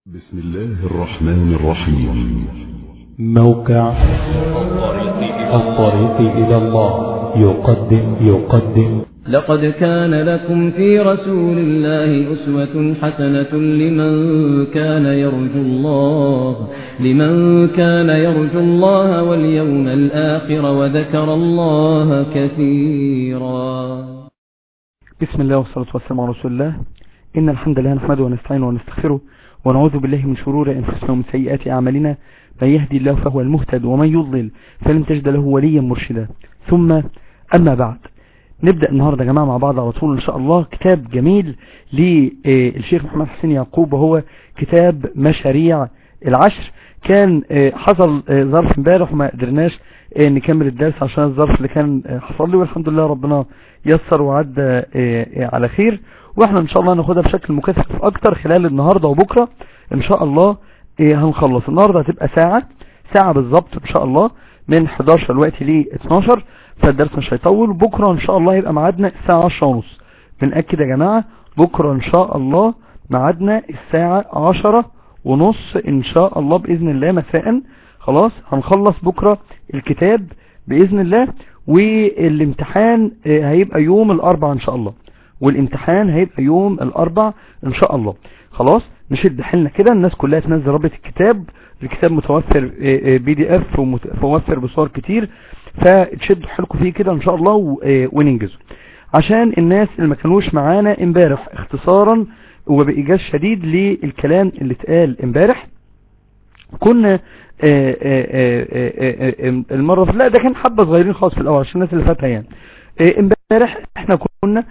بسم الله الرحمن الرحيم موقع الطريق إلى الله يقدم يقدم لقد كان لكم في رسول الله أسوة حسنة لمن كان يرجو الله لمن كان يرجو الله واليوم الآخر وذكر الله كثيرا بسم الله والصلاة والسلام على رسول الله إن الحمد لله نحمده ونستعينه ونستغفره ونعوذ بالله من شرور أنفسنا ومن سيئات أعمالنا من يهدي الله فهو المهتد ومن يضلل فلن تجد له وليا مرشدا ثم أما بعد نبدأ النهاردة يا جماعة مع بعض على طول إن شاء الله كتاب جميل للشيخ محمد حسين يعقوب وهو كتاب مشاريع العشر كان حصل ظرف امبارح وما قدرناش نكمل الدرس عشان الظرف اللي كان حصل لي والحمد لله ربنا يسر وعدى على خير واحنا ان شاء الله هناخدها بشكل مكثف اكتر خلال النهاردة وبكرة ان شاء الله هنخلص النهاردة هتبقى ساعة ساعة بالظبط ان شاء الله من 11 الوقت ل 12 فالدرس مش هيطول بكرة ان شاء الله يبقى ميعادنا الساعة 10 ونص بنأكد يا جماعة بكرة ان شاء الله ميعادنا الساعة 10 ونص ان شاء الله بإذن الله مساء خلاص هنخلص بكرة الكتاب بإذن الله والامتحان هيبقى يوم الاربع ان شاء الله والامتحان هيبقى يوم الاربع ان شاء الله خلاص نشد حيلنا كده الناس كلها تنزل رابط الكتاب الكتاب متوفر بي دي اف ومتوفر بصور كتير فتشدوا حيلكم فيه كده ان شاء الله وننجزه عشان الناس اللي ما كانوش معانا امبارح اختصارا وبإيجاز شديد للكلام اللي اتقال امبارح كنا آآ آآ آآ المرة لا ده كان حبة صغيرين خالص في الاول عشان الناس اللي فاتها يعني امبارح احنا كنا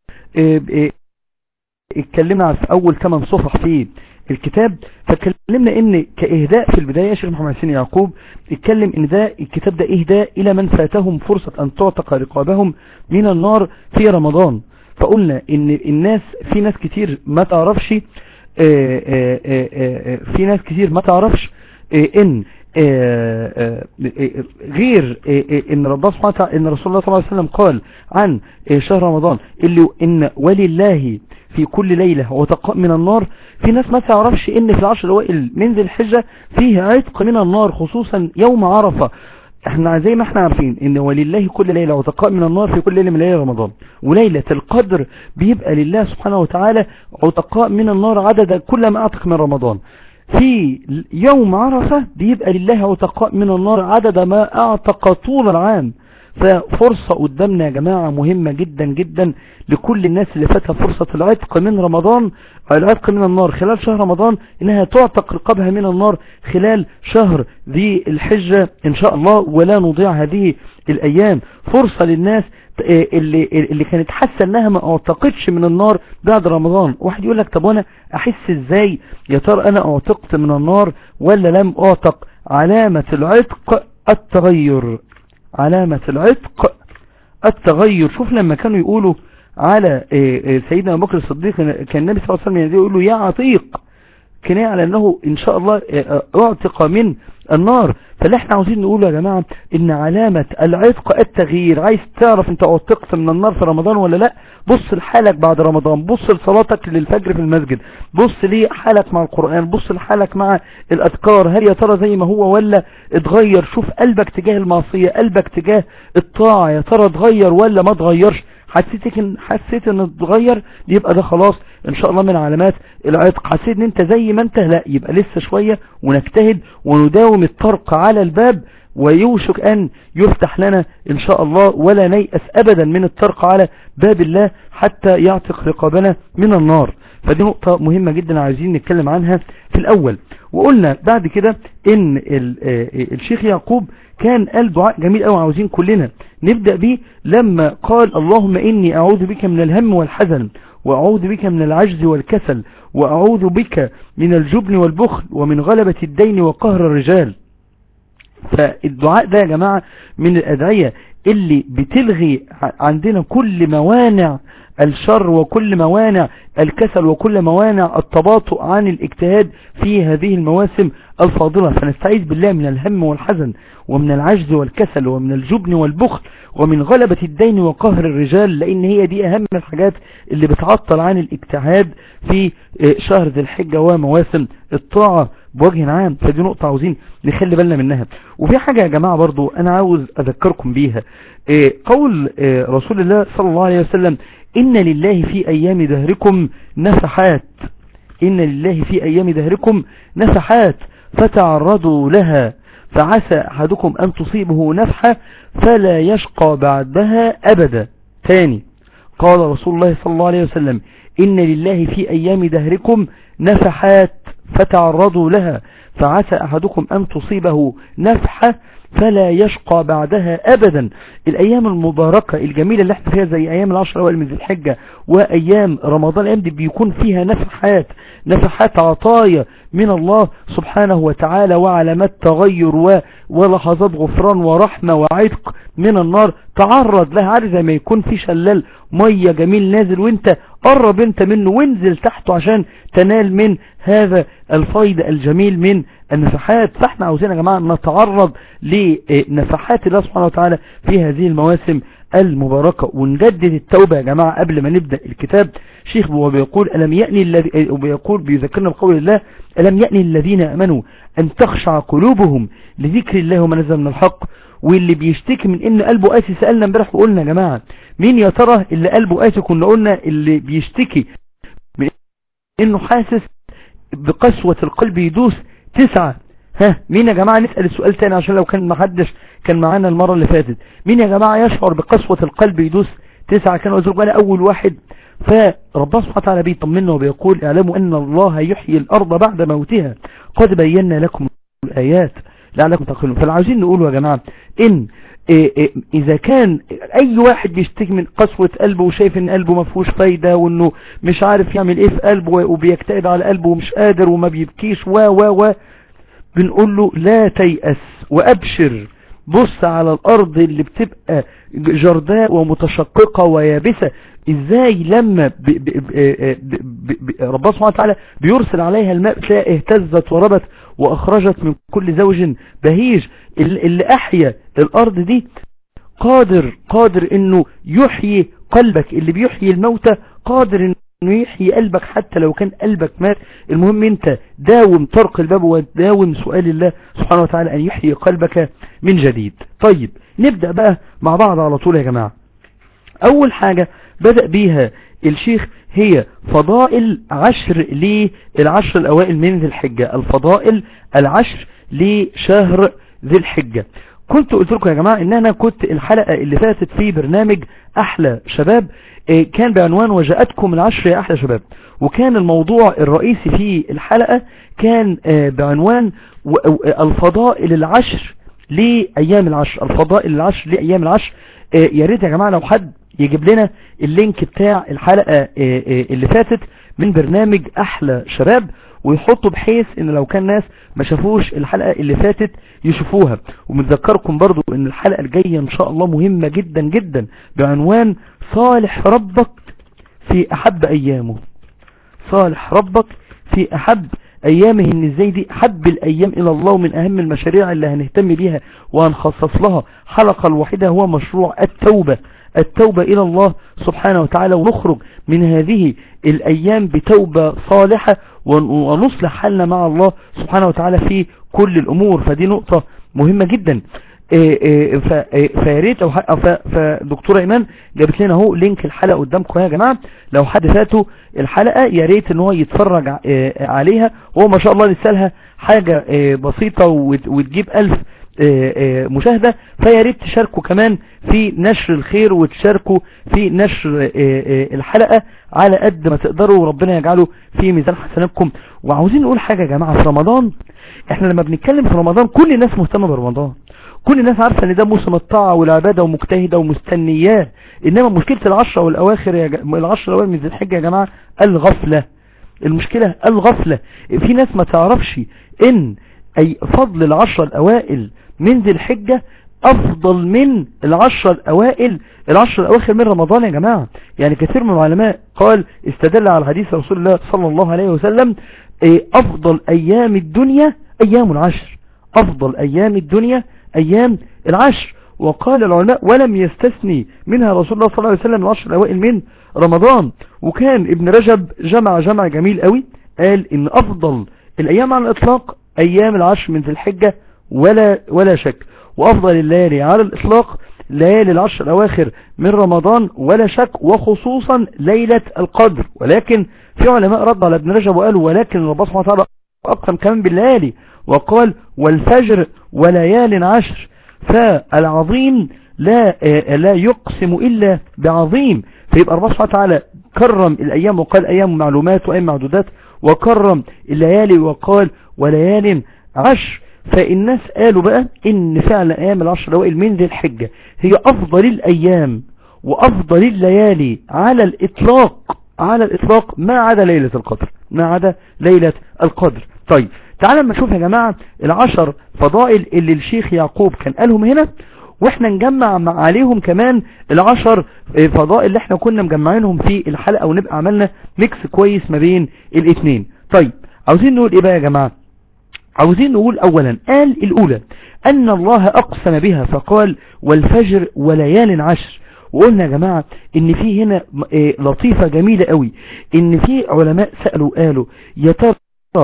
اتكلمنا في اول 8 صفح في الكتاب فاتكلمنا ان كاهداء في البداية شيخ محمد حسين يعقوب اتكلم ان ده الكتاب ده اهداء الى من فاتهم فرصة ان تعتق رقابهم من النار في رمضان فقلنا ان الناس في ناس كتير ما تعرفش في ناس كتير ما تعرفش ان غير ان ربنا سبحانه وتعالى ان رسول الله صلى الله عليه وسلم قال عن شهر رمضان اللي ان ولله في كل ليلة وتقاء من النار في ناس ما تعرفش ان في العشر الاوائل من ذي الحجة فيه عتق من النار خصوصا يوم عرفة احنا زي ما احنا عارفين ان ولله كل ليلة وتقاء من النار في كل ليلة من ليلة رمضان وليلة القدر بيبقى لله سبحانه وتعالى عتقاء من النار عدد كل ما اعتق من رمضان في يوم عرفة بيبقى لله عتقاء من النار عدد ما اعتق طول العام ففرصة قدامنا يا جماعة مهمة جدا جدا لكل الناس اللي فاتها فرصة العتق من رمضان العتق من النار خلال شهر رمضان انها تعتق رقابها من النار خلال شهر ذي الحجة ان شاء الله ولا نضيع هذه الايام فرصة للناس اللي, اللي كانت حاسة انها ما اعتقدش من النار بعد رمضان واحد يقول لك طب وانا احس ازاي يا ترى انا اعتقت من النار ولا لم اعتق علامة العتق التغير علامة العتق التغير شوف لما كانوا يقولوا على سيدنا ابو بكر الصديق كان النبي صلى الله عليه وسلم يقول له يا عتيق كناية على انه ان شاء الله اعتق من النار فاللي احنا عاوزين نقوله يا جماعة ان علامة العتق التغيير عايز تعرف انت اعتقت من النار في رمضان ولا لا بص لحالك بعد رمضان بص لصلاتك للفجر في المسجد بص لحالك مع القرآن بص لحالك مع الاذكار هل يا ترى زي ما هو ولا اتغير شوف قلبك تجاه المعصية قلبك تجاه الطاعة يا ترى اتغير ولا ما اتغيرش حسيتك ان حسيت ان اتغير يبقى ده خلاص ان شاء الله من علامات العتق حسيت ان انت زي ما انت لا يبقى لسه شوية ونجتهد ونداوم الطرق على الباب ويوشك ان يفتح لنا ان شاء الله ولا نيأس ابدا من الطرق على باب الله حتى يعتق رقابنا من النار فدي نقطة مهمة جدا عايزين نتكلم عنها في الاول وقلنا بعد كده ان الشيخ يعقوب كان قال دعاء جميل قوي عاوزين كلنا نبدأ به لما قال اللهم إني أعوذ بك من الهم والحزن وأعوذ بك من العجز والكسل وأعوذ بك من الجبن والبخل ومن غلبة الدين وقهر الرجال فالدعاء ده يا جماعة من الأدعية اللي بتلغي عندنا كل موانع الشر وكل موانع الكسل وكل موانع التباطؤ عن الاجتهاد في هذه المواسم الفاضلة فنستعيذ بالله من الهم والحزن ومن العجز والكسل ومن الجبن والبخل ومن غلبة الدين وقهر الرجال لان هي دي اهم الحاجات اللي بتعطل عن الاجتهاد في شهر ذي الحجة ومواسم الطاعة بوجه عام فدي نقطة عاوزين نخلي بالنا منها وفي حاجة يا جماعة برضو انا عاوز اذكركم بيها قول رسول الله صلى الله عليه وسلم ان لله في ايام دهركم نفحات ان لله في ايام دهركم نفحات فتعرضوا لها فعسى احدكم ان تصيبه نفحة فلا يشقى بعدها ابدا ثاني قال رسول الله صلى الله عليه وسلم ان لله في ايام دهركم نفحات فتعرضوا لها فعسى أحدكم أن تصيبه نفحة فلا يشقى بعدها أبدا الأيام المباركة الجميلة اللي احنا فيها زي أيام العشر أوائل من ذي الحجة وأيام رمضان الأيام دي بيكون فيها نفحات نفحات عطايا من الله سبحانه وتعالى وعلامات تغير ولحظات غفران ورحمة وعتق من النار تعرض لها عارف زي ما يكون في شلال مية جميل نازل وانت قرب انت منه وانزل تحته عشان تنال من هذا الفيض الجميل من النفحات فاحنا عاوزين يا جماعة نتعرض لنفحات الله سبحانه وتعالى في هذه المواسم المباركة ونجدد التوبة يا جماعة قبل ما نبدأ الكتاب شيخ هو بيقول ألم يأني الذي وبيقول بيذكرنا بقول الله ألم يأني الذين أمنوا أن تخشع قلوبهم لذكر الله وما نزل من الحق واللي بيشتكي من ان قلبه قاسي سألنا امبارح وقلنا يا جماعة مين يا ترى اللي قلبه قاسي كنا قلنا اللي بيشتكي من انه حاسس بقسوة القلب يدوس تسعة ها مين يا جماعة نسأل السؤال تاني عشان لو كان محدش كان معانا المرة اللي فاتت مين يا جماعة يشعر بقسوة القلب يدوس تسعة كان وزرق انا اول واحد فربنا سبحانه وتعالى بيطمنا وبيقول اعلموا ان الله يحيي الارض بعد موتها قد بينا لكم الايات لعلكم تعقلون فالعاوزين نقول يا جماعة ان إيه إيه اذا كان اي واحد بيشتكي من قسوة قلبه وشايف ان قلبه ما فيهوش فايدة وانه مش عارف يعمل ايه في قلبه وبيجتهد على قلبه ومش قادر وما بيبكيش و و و بنقول له لا تيأس وابشر بص على الارض اللي بتبقى جرداء ومتشققة ويابسة ازاي لما ب ب ب ب ربنا سبحانه وتعالى بيرسل عليها الماء تلاقي اهتزت وربت واخرجت من كل زوج بهيج اللي احيا الارض دي قادر قادر انه يحيي قلبك اللي بيحيي الموتى قادر انه يحيي قلبك حتى لو كان قلبك مات المهم انت داوم طرق الباب وداوم سؤال الله سبحانه وتعالى ان يحيي قلبك من جديد طيب نبدأ بقى مع بعض على طول يا جماعة اول حاجة بدأ بيها الشيخ هي فضائل عشر للعشر الأوائل من ذي الحجة الفضائل العشر لشهر ذي الحجة كنت قلت لكم يا جماعة ان انا كنت الحلقة اللي فاتت في برنامج احلى شباب كان بعنوان وجاءتكم العشر يا احلى شباب وكان الموضوع الرئيسي في الحلقة كان بعنوان الفضائل العشر لأيام العشر الفضائل العشر لأيام العشر يا ريت يا جماعة لو حد يجيب لنا اللينك بتاع الحلقة اللي فاتت من برنامج احلى شباب ويحطوا بحيث ان لو كان ناس ما شافوش الحلقة اللي فاتت يشوفوها ومتذكركم برضو ان الحلقة الجاية ان شاء الله مهمة جدا جدا بعنوان صالح ربك في احب ايامه صالح ربك في احب ايامه ان ازاي دي حب الايام الى الله ومن اهم المشاريع اللي هنهتم بيها وهنخصص لها حلقة الوحيدة هو مشروع التوبة التوبة الى الله سبحانه وتعالى ونخرج من هذه الايام بتوبة صالحة ونصلح حالنا مع الله سبحانه وتعالى في كل الامور فدي نقطة مهمة جدا فياريت او فدكتورة ايمان جابت لنا اهو لينك الحلقة قدامكم يا جماعة لو حد فاته الحلقة يا ريت ان هو يتفرج عليها هو ما شاء الله لسه لها حاجة بسيطة وتجيب الف مشاهدة فيا ريت تشاركوا كمان في نشر الخير وتشاركوا في نشر الحلقة على قد ما تقدروا وربنا يجعله في ميزان حسناتكم وعاوزين نقول حاجة يا جماعة في رمضان احنا لما بنتكلم في رمضان كل الناس مهتمة برمضان كل الناس عارفة ان ده موسم الطاعة والعبادة ومجتهدة ومستنياه انما مشكلة العشرة والاواخر يا ج... العشرة الاواخر من ذي الحجة يا جماعة الغفلة المشكلة الغفلة في ناس ما تعرفش ان اي فضل العشرة الاوائل من ذي الحجة افضل من العشر الاوائل العشر الاواخر من رمضان يا جماعة يعني كثير من العلماء قال استدل على حديث رسول الله صلى الله عليه وسلم إيه، افضل ايام الدنيا ايام العشر افضل ايام الدنيا ايام العشر وقال العلماء ولم يستثني منها رسول الله صلى الله عليه وسلم العشر الاوائل من رمضان وكان ابن رجب جمع جمع جميل قوي قال ان افضل الايام على الاطلاق ايام العشر من ذي الحجة ولا, ولا شك وافضل الليالي على الاطلاق ليالي العشر الاواخر من رمضان ولا شك وخصوصا ليلة القدر ولكن في علماء رد على ابن رجب وقالوا ولكن رب سبحانه وتعالى اقسم كمان بالليالي وقال والفجر وليال عشر فالعظيم لا لا يقسم إلا بعظيم فيبقى رب سبحانه وتعالى كرم الأيام وقال أيام معلومات وأيام معدودات وكرم الليالي وقال وليال عشر فالناس قالوا بقى ان فعلا ايام العشر الاوائل من ذي الحجة هي افضل الايام وافضل الليالي على الاطلاق على الاطلاق ما عدا ليلة القدر ما عدا ليلة القدر طيب تعالى لما نشوف يا جماعة العشر فضائل اللي الشيخ يعقوب كان قالهم هنا واحنا نجمع مع عليهم كمان العشر فضائل اللي احنا كنا مجمعينهم في الحلقة ونبقى عملنا ميكس كويس ما بين الاثنين طيب عاوزين نقول ايه بقى يا جماعة عاوزين نقول اولا قال الاولى ان الله اقسم بها فقال والفجر وليال عشر وقلنا يا جماعة ان في هنا لطيفة جميلة قوي ان في علماء سألوا قالوا يا ترى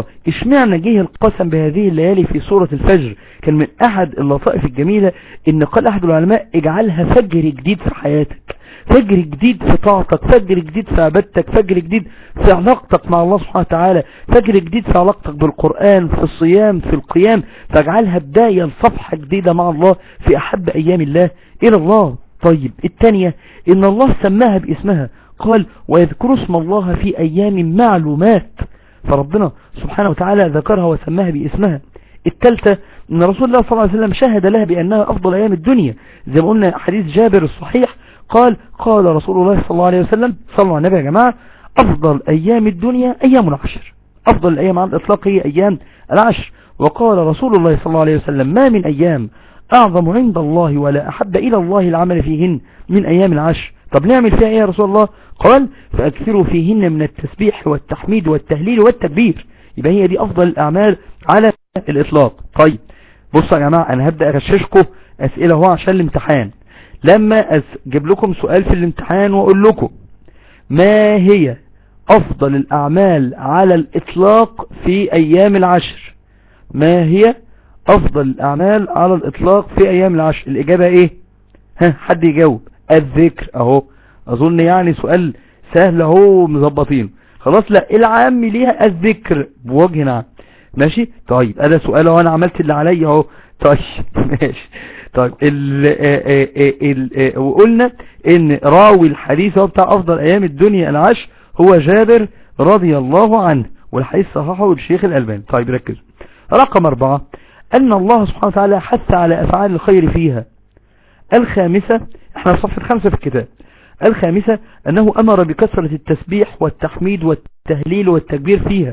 اشمعنى جه القسم بهذه الليالي في سورة الفجر كان من احد اللطائف الجميلة ان قال احد العلماء اجعلها فجر جديد في حياتك فجر جديد في طاعتك فجر جديد في عبادتك فجر جديد في علاقتك مع الله سبحانه وتعالى فجر جديد في علاقتك بالقرآن في الصيام في القيام فاجعلها بداية لصفحة جديدة مع الله في احب ايام الله الى الله طيب الثانية ان الله سماها باسمها قال ويذكر اسم الله في ايام معلومات فربنا سبحانه وتعالى ذكرها وسماها باسمها الثالثة ان رسول الله صلى الله عليه وسلم شهد لها بانها افضل ايام الدنيا زي ما قلنا حديث جابر الصحيح قال قال رسول الله صلى الله عليه وسلم صلوا على النبي يا جماعة افضل ايام الدنيا ايام العشر افضل الايام على الاطلاق هي ايام العشر وقال رسول الله صلى الله عليه وسلم ما من ايام اعظم عند الله ولا احب الى الله العمل فيهن من ايام العشر طب نعمل فيها ايه يا رسول الله قال فاكثروا فيهن من التسبيح والتحميد والتهليل والتكبير يبقى هي دي افضل الاعمال على الاطلاق طيب بصوا يا جماعة انا هبدأ اغششكم اسئلة هو عشان الامتحان لما اجيب لكم سؤال في الامتحان واقول لكم ما هي افضل الاعمال على الاطلاق في ايام العشر ما هي افضل الاعمال على الاطلاق في ايام العشر الاجابة ايه ها حد يجاوب الذكر اهو اظن يعني سؤال سهل اهو مظبطينه خلاص لا العام ليها الذكر بوجه عام ماشي طيب انا سؤال اهو انا عملت اللي عليا اهو طيب ماشي طيب ال ال ال وقلنا ان راوي الحديث هو بتاع افضل ايام الدنيا العشر هو جابر رضي الله عنه والحديث صححه الشيخ الالباني طيب ركزوا رقم اربعة ان الله سبحانه وتعالى حث على افعال الخير فيها الخامسة احنا في صفحة خمسة في الكتاب الخامسة انه امر بكثرة التسبيح والتحميد والتهليل والتكبير فيها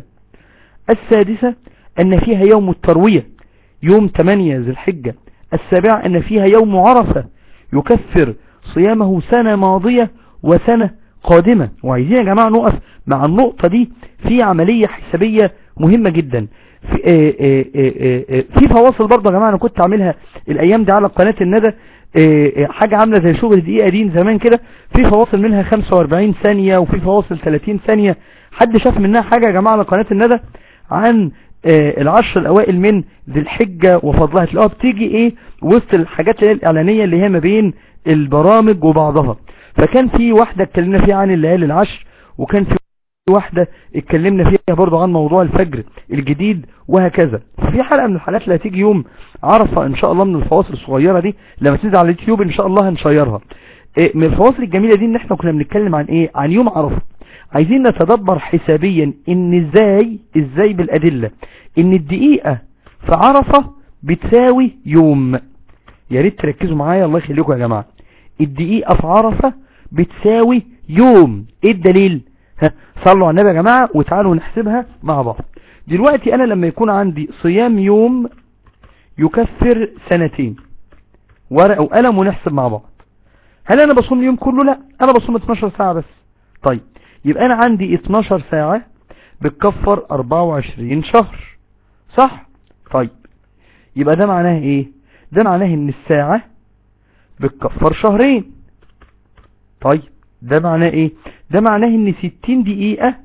السادسة ان فيها يوم التروية يوم 8 ذي الحجة السابعة ان فيها يوم عرفة يكفر صيامه سنة ماضية وسنة قادمة وعايزين يا جماعة نقف مع النقطة دي في عملية حسابية مهمة جدا في, آآ آآ آآ في فواصل برضه يا جماعة انا كنت عاملها الايام دي على قناة الندى حاجة عاملة زي شغل دقيقة دين زمان كده في فواصل منها 45 ثانية وفي فواصل 30 ثانية حد شاف منها حاجة يا جماعة على قناة الندى عن العشر الاوائل من ذي الحجة وفضلها تلاقوها بتيجي ايه وسط الحاجات اللي هي الاعلانية اللي هي ما بين البرامج وبعضها فكان في واحدة اتكلمنا فيها عن الليالي العشر وكان في واحدة اتكلمنا فيها برضو عن موضوع الفجر الجديد وهكذا في حلقة من الحلقات اللي هتيجي يوم عرفة ان شاء الله من الفواصل الصغيرة دي لما تنزل على اليوتيوب ان شاء الله هنشيرها إيه من الفواصل الجميلة دي ان احنا كنا بنتكلم عن ايه عن يوم عرفة عايزين نتدبر حسابيا ان ازاي ازاي بالادلة ان الدقيقة في عرفة بتساوي يوم يا ريت تركزوا معايا الله يخليكم يا جماعة الدقيقة في عرفة بتساوي يوم ايه الدليل ها صلوا على النبي يا جماعة وتعالوا نحسبها مع بعض دلوقتي انا لما يكون عندي صيام يوم يكفر سنتين ورقة وقلم ونحسب مع بعض هل انا بصوم اليوم كله لا انا بصوم 12 ساعة بس طيب يبقى انا عندي 12 ساعة بتكفر 24 شهر صح طيب يبقى ده معناه ايه ده معناه ان الساعة بتكفر شهرين طيب ده معناه ايه ده معناه ان 60 دقيقة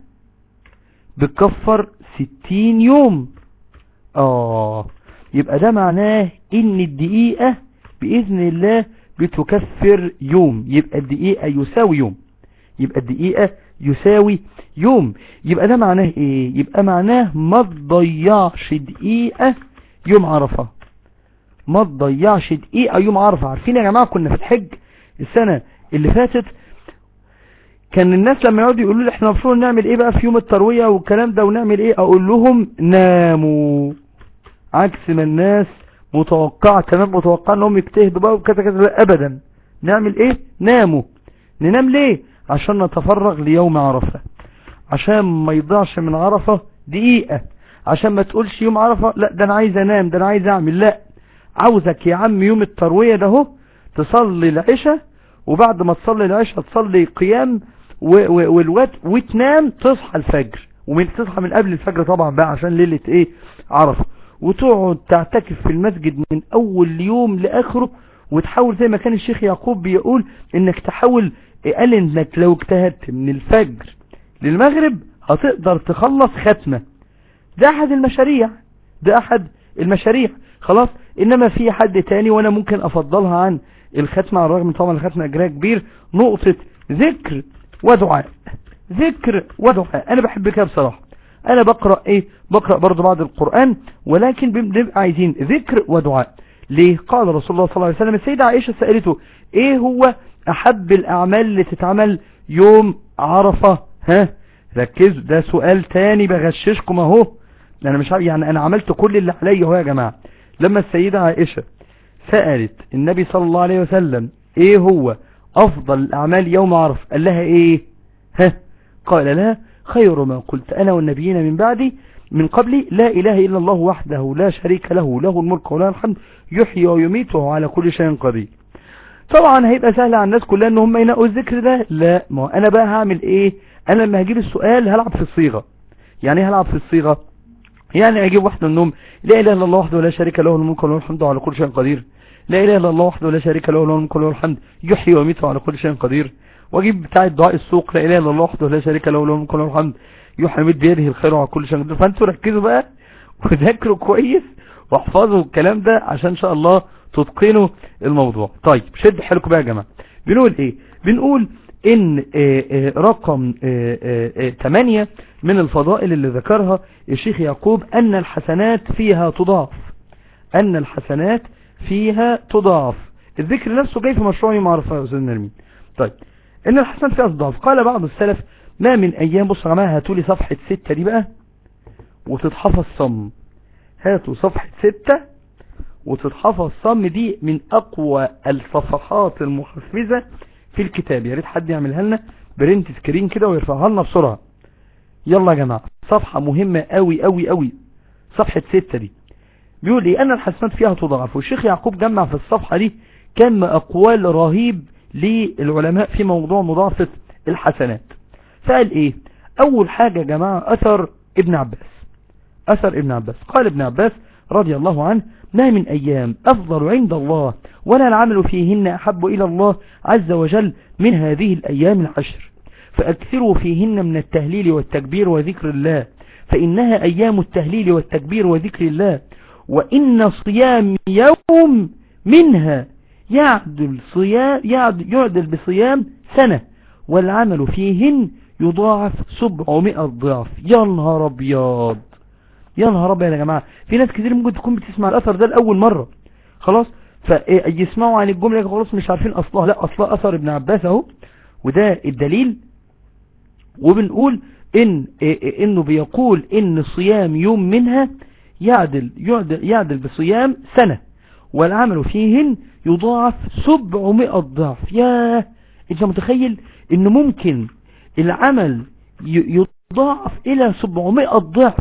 بتكفر 60 يوم اه يبقى ده معناه ان الدقيقة باذن الله بتكفر يوم يبقى الدقيقة يساوي يوم يبقى الدقيقة يساوي يوم يبقى ده معناه ايه يبقى معناه ما تضيعش دقيقة يوم عرفة ما تضيعش دقيقة يوم عرفة عارفين يا جماعة كنا في الحج السنة اللي فاتت كان الناس لما يقعدوا يقولوا لي احنا المفروض نعمل ايه بقى في يوم التروية والكلام ده ونعمل ايه اقول لهم ناموا عكس ما الناس متوقعة كمان متوقعة انهم يجتهدوا بقى وكذا كذا لا ابدا نعمل ايه ناموا ننام ليه عشان نتفرغ ليوم عرفة عشان ما يضيعش من عرفة دقيقة عشان ما تقولش يوم عرفة لا ده انا عايز انام ده انا عايز اعمل لا عاوزك يا عم يوم التروية ده هو تصلي العشاء وبعد ما تصلي العشاء تصلي قيام والوقت وتنام تصحى الفجر ومن تصحى من قبل الفجر طبعا بقى عشان ليلة ايه عرفة وتقعد تعتكف في المسجد من اول يوم لاخره وتحاول زي ما كان الشيخ يعقوب بيقول انك تحاول قال انك لو اجتهدت من الفجر للمغرب هتقدر تخلص ختمة ده احد المشاريع ده احد المشاريع خلاص انما في حد تاني وانا ممكن افضلها عن الختمة على الرغم من طبعا الختمة اجرها كبير نقطة ذكر ودعاء ذكر ودعاء انا بحب كده بصراحة انا بقرأ ايه بقرأ برضو بعض القرآن ولكن بنبقى عايزين ذكر ودعاء ليه قال رسول الله صلى الله عليه وسلم السيدة عائشة سألته ايه هو احب الاعمال اللي تتعمل يوم عرفة ها ركزوا ده سؤال تاني بغششكم اهو انا مش عارف يعني انا عملت كل اللي عليا اهو يا جماعة لما السيدة عائشة سألت النبي صلى الله عليه وسلم ايه هو افضل الاعمال يوم عرفة قال لها ايه ها قال لها خير ما قلت انا والنبيين من بعدي من قبلي لا اله الا الله وحده لا شريك له له الملك وله الحمد يحيي ويميت وهو على كل شيء قدير طبعا هيبقى سهل على الناس كلها ان هم ينقوا الذكر ده لا ما هو انا بقى هعمل ايه انا لما هجيب السؤال هلعب في الصيغة يعني ايه هلعب في الصيغة يعني اجيب واحدة منهم لا اله الا الله وحده لا شريك له الملك وله الحمد وعلى كل شيء قدير لا اله الا الله وحده لا شريك له له الملك وله الحمد يحيي ويميت وعلى كل شيء قدير واجيب بتاع دعاء السوق لا اله الا الله وحده لا شريك له له الملك وله الحمد يحيي ويميت بيده الخير وعلى كل شيء قدير فانتوا ركزوا بقى وذاكروا كويس واحفظوا الكلام ده عشان ان شاء الله تتقنوا الموضوع طيب شد حيلكم بقى يا جماعه بنقول ايه بنقول ان آآ آآ رقم 8 من الفضائل اللي ذكرها الشيخ يعقوب ان الحسنات فيها تضاف ان الحسنات فيها تضاف الذكر نفسه جاي في مشروع يوم عرفه يا استاذ نرمين طيب ان الحسنات فيها تضاف قال بعض السلف ما من ايام بصوا يا جماعه هاتوا لي صفحه 6 دي بقى وتتحفظ صم هاتوا صفحه 6 وتتحفظ صم دي من اقوى الصفحات المحفزة في الكتاب يا ريت حد يعملها لنا برنت سكرين كده ويرفعها لنا بسرعة يلا يا جماعة صفحة مهمة قوي قوي قوي صفحة ستة دي بيقول ايه ان الحسنات فيها تضاعف والشيخ يعقوب جمع في الصفحة دي كم اقوال رهيب للعلماء في موضوع مضاعفة الحسنات فقال ايه اول حاجة يا جماعة اثر ابن عباس اثر ابن عباس قال ابن عباس رضي الله عنه ما من أيام أفضل عند الله ولا العمل فيهن أحب إلى الله عز وجل من هذه الأيام العشر فأكثروا فيهن من التهليل والتكبير وذكر الله فإنها أيام التهليل والتكبير وذكر الله وإن صيام يوم منها يعدل, صيام يعدل, يعدل بصيام سنة والعمل فيهن يضاعف سبعمائة ضعف يا نهار أبيض يا نهار ابيض يا جماعه في ناس كتير ممكن تكون بتسمع الاثر ده لاول مره خلاص فيسمعوا عن الجمله خلاص مش عارفين اصلها لا اصلها اثر ابن عباس اهو وده الدليل وبنقول ان انه بيقول ان صيام يوم منها يعدل يعدل, يعدل بصيام سنه والعمل فيهن يضاعف 700 ضعف يا انت متخيل ان ممكن العمل يضاعف الى 700 ضعف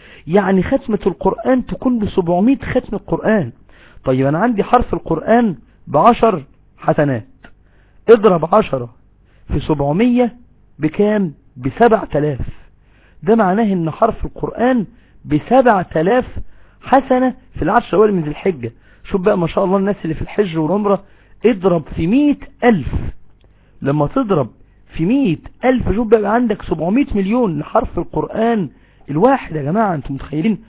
يعني ختمة القرآن تكون ب 700 ختمة القرآن طيب أنا عندي حرف القرآن بعشر حسنات اضرب عشرة في سبعمية بكام بسبع تلاف ده معناه ان حرف القرآن بسبع تلاف حسنة في العشر الاول من ذي الحجة شوف بقى ما شاء الله الناس اللي في الحج والعمرة اضرب في مئة الف لما تضرب في مئة الف شوف بقى عندك سبعمائة مليون لحرف القرآن الواحد يا جماعة انتم متخيلين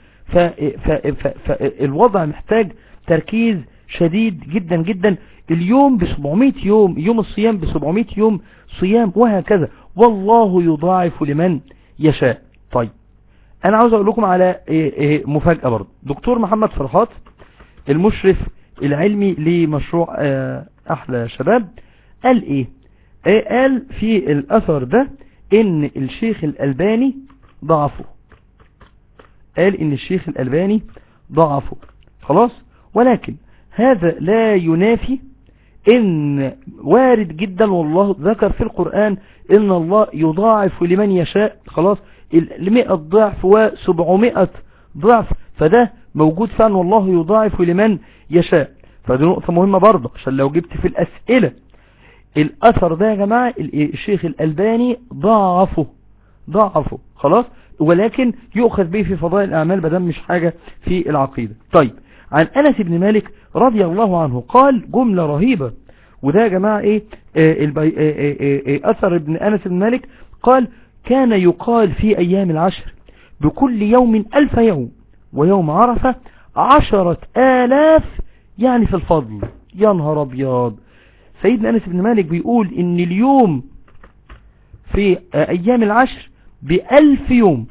فالوضع محتاج تركيز شديد جدا جدا اليوم ب 700 يوم يوم الصيام ب 700 يوم صيام وهكذا والله يضاعف لمن يشاء طيب انا عاوز اقول لكم على مفاجأة برضه دكتور محمد فرحات المشرف العلمي لمشروع احلى شباب قال ايه قال في الاثر ده ان الشيخ الالباني ضعفه قال ان الشيخ الالباني ضعفه خلاص ولكن هذا لا ينافي ان وارد جدا والله ذكر في القرآن ان الله يضاعف لمن يشاء خلاص المئة ضعف وسبعمائة ضعف فده موجود فعلا والله يضاعف لمن يشاء فدي نقطة مهمة برضه عشان لو جبت في الاسئلة الاثر ده يا جماعة الشيخ الالباني ضعفه ضعفه خلاص ولكن يؤخذ به في فضائل الاعمال بدل مش حاجة في العقيدة طيب عن انس بن مالك رضي الله عنه قال جملة رهيبة وده يا جماعة ايه آه البي... آه آه اثر ابن انس بن مالك قال كان يقال في ايام العشر بكل يوم الف يوم ويوم عرفة عشرة الاف يعني في الفضل يا نهار ابيض سيدنا انس بن مالك بيقول ان اليوم في ايام العشر بألف يوم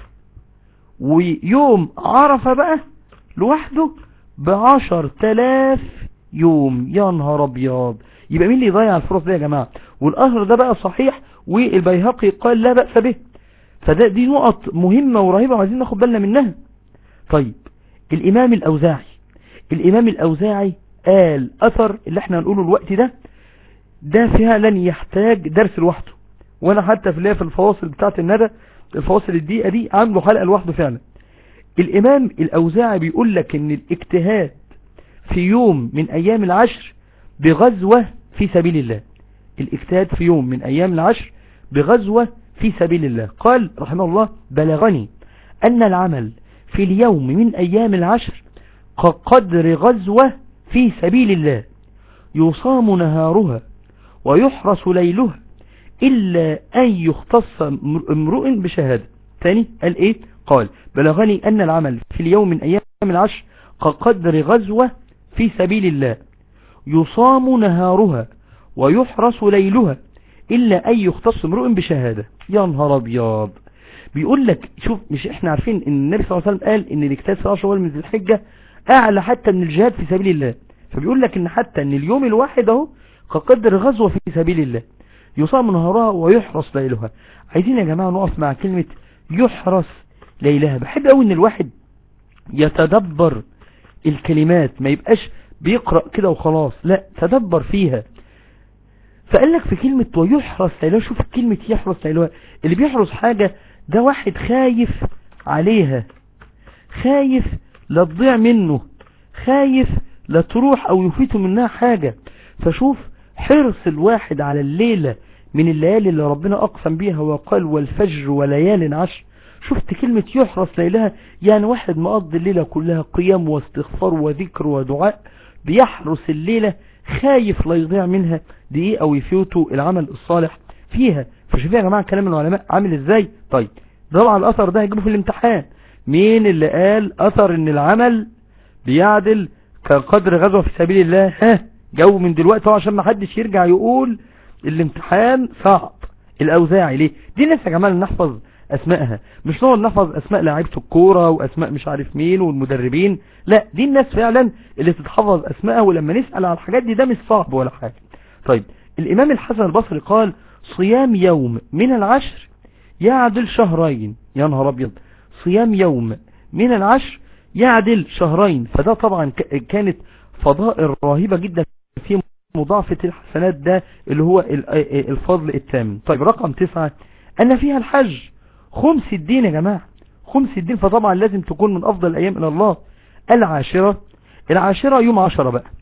ويوم عرفة بقى لوحده بعشر تلاف يوم يا نهار ابيض يبقى مين اللي يضيع الفرص دي يا جماعة والاثر ده بقى صحيح والبيهقي قال لا بأس به فده دي نقط مهمة ورهيبة وعايزين ناخد بالنا منها طيب الامام الاوزاعي الامام الاوزاعي قال اثر اللي احنا هنقوله الوقت ده ده فعلا يحتاج درس لوحده وانا حتى في اللي في الفواصل بتاعت الندى الفواصل الدقيقة دي عامله حلقة لوحده فعلا الامام الاوزاعي بيقول لك ان الاجتهاد في يوم من ايام العشر بغزوة في سبيل الله الاجتهاد في يوم من ايام العشر بغزوة في سبيل الله قال رحمه الله بلغني ان العمل في اليوم من ايام العشر كقدر غزوة في سبيل الله يصام نهارها ويحرس ليلها إلا أن يختص امرؤ بشهادة ثاني قال إيه قال بلغني أن العمل في اليوم من أيام العشر كقدر غزوة في سبيل الله يصام نهارها ويحرس ليلها إلا أن يختص امرؤ بشهادة يا نهار أبيض بيقول لك شوف مش احنا عارفين ان النبي صلى الله عليه وسلم قال ان الاجتهاد في العشر من ذي الحجة اعلى حتى من الجهاد في سبيل الله فبيقول لك ان حتى ان اليوم الواحد اهو كقدر غزوة في سبيل الله يصام نهارها ويحرس ليلها عايزين يا جماعة نقف مع كلمة يحرس ليلها بحب قوي ان الواحد يتدبر الكلمات ما يبقاش بيقرأ كده وخلاص لا تدبر فيها فقال لك في كلمة ويحرس ليلها شوف كلمة يحرس ليلها اللي بيحرس حاجة ده واحد خايف عليها خايف لا تضيع منه خايف لا تروح او يفيته منها حاجة فشوف حرص الواحد على الليلة من الليالي اللي ربنا اقسم بيها وقال والفجر وليال عشر شفت كلمة يحرص ليلها يعني واحد مقضي الليلة كلها قيام واستغفار وذكر ودعاء بيحرس الليلة خايف لا يضيع منها دقيقة او يفوته العمل الصالح فيها فشوفوا يا جماعة كلام العلماء عامل ازاي طيب طبعا الاثر ده هيجيبه في الامتحان مين اللي قال اثر ان العمل بيعدل كقدر غزوة في سبيل الله ها جو من دلوقتي عشان ما حدش يرجع يقول الامتحان صعب الاوزاعي ليه دي ناس يا جماعة اللي نحفظ اسمائها مش نقعد نحفظ اسماء لاعيبه الكوره واسماء مش عارف مين والمدربين لا دي الناس فعلا اللي تتحفظ اسمائها ولما نسأل على الحاجات دي ده مش صعب ولا حاجة طيب الامام الحسن البصري قال صيام يوم من العشر يعدل شهرين يا نهار ابيض صيام يوم من العشر يعدل شهرين فده طبعا كانت فضائل رهيبة جدا في مضاعفة الحسنات ده اللي هو الفضل الثامن طيب رقم تسعة ان فيها الحج خمس الدين يا جماعة خمس الدين فطبعا لازم تكون من افضل الايام الى الله العاشرة العاشرة يوم عشرة بقى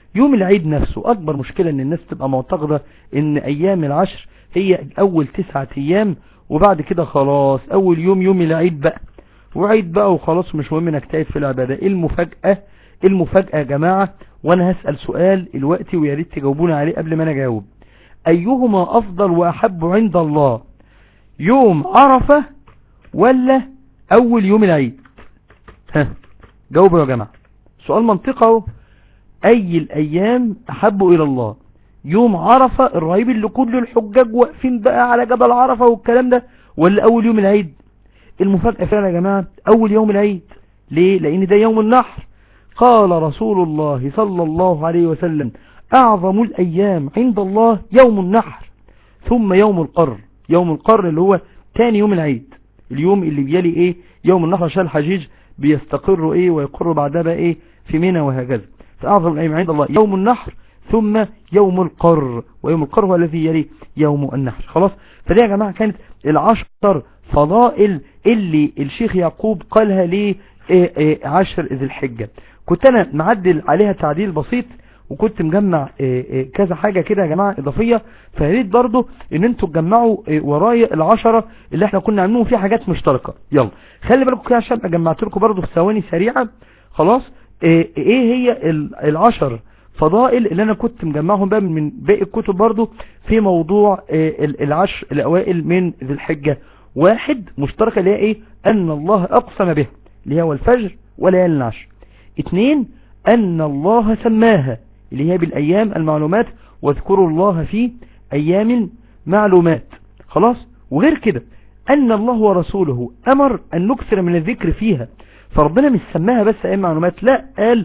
يوم العيد نفسه اكبر مشكلة ان الناس تبقى معتقدة ان ايام العشر هي اول تسعة ايام وبعد كده خلاص اول يوم يوم العيد بقى وعيد بقى وخلاص مش مهم نجتهد في العبادة ايه المفاجأة المفاجأة يا جماعة وانا هسأل سؤال الوقت ويا ريت تجاوبوني عليه قبل ما انا اجاوب ايهما افضل واحب عند الله يوم عرفة ولا اول يوم العيد ها جاوبوا يا جماعة سؤال منطقي اهو اي الايام احب الى الله يوم عرفة الرهيب اللي كل الحجاج واقفين بقى على جبل عرفة والكلام ده ولا اول يوم العيد المفاجأة فعلا يا جماعة اول يوم العيد ليه لان ده يوم النحر قال رسول الله صلى الله عليه وسلم اعظم الايام عند الله يوم النحر ثم يوم القر يوم القر اللي هو تاني يوم العيد اليوم اللي بيلي ايه يوم النحر عشان الحجيج بيستقروا ايه ويقروا بعدها بقى ايه في منى وهكذا فاعظم الايام عند الله يوم النحر ثم يوم القر ويوم القر هو الذي يلي يوم النحر خلاص فدي يا جماعة كانت العشر فضائل اللي الشيخ يعقوب قالها ليه إيه إيه عشر ذي الحجة كنت انا معدل عليها تعديل بسيط وكنت مجمع إيه كذا حاجة كده يا جماعة اضافية فياريت برضو ان انتوا تجمعوا ورايا العشرة اللي احنا كنا عاملين فيها حاجات مشتركة يلا خلي بالكم كده عشان جمعت لكم برضو في ثواني سريعة خلاص ايه هي العشر فضائل اللي انا كنت مجمعهم بقى من باقي الكتب برضو في موضوع العشر الاوائل من ذي الحجة واحد مشتركة اللي هي ايه ان الله اقسم به اللي هو الفجر وليالي العشر اثنين ان الله سماها اللي هي بالايام المعلومات واذكروا الله في ايام معلومات خلاص وغير كده ان الله ورسوله امر ان نكثر من الذكر فيها فربنا مش سماها بس ايام معلومات لا قال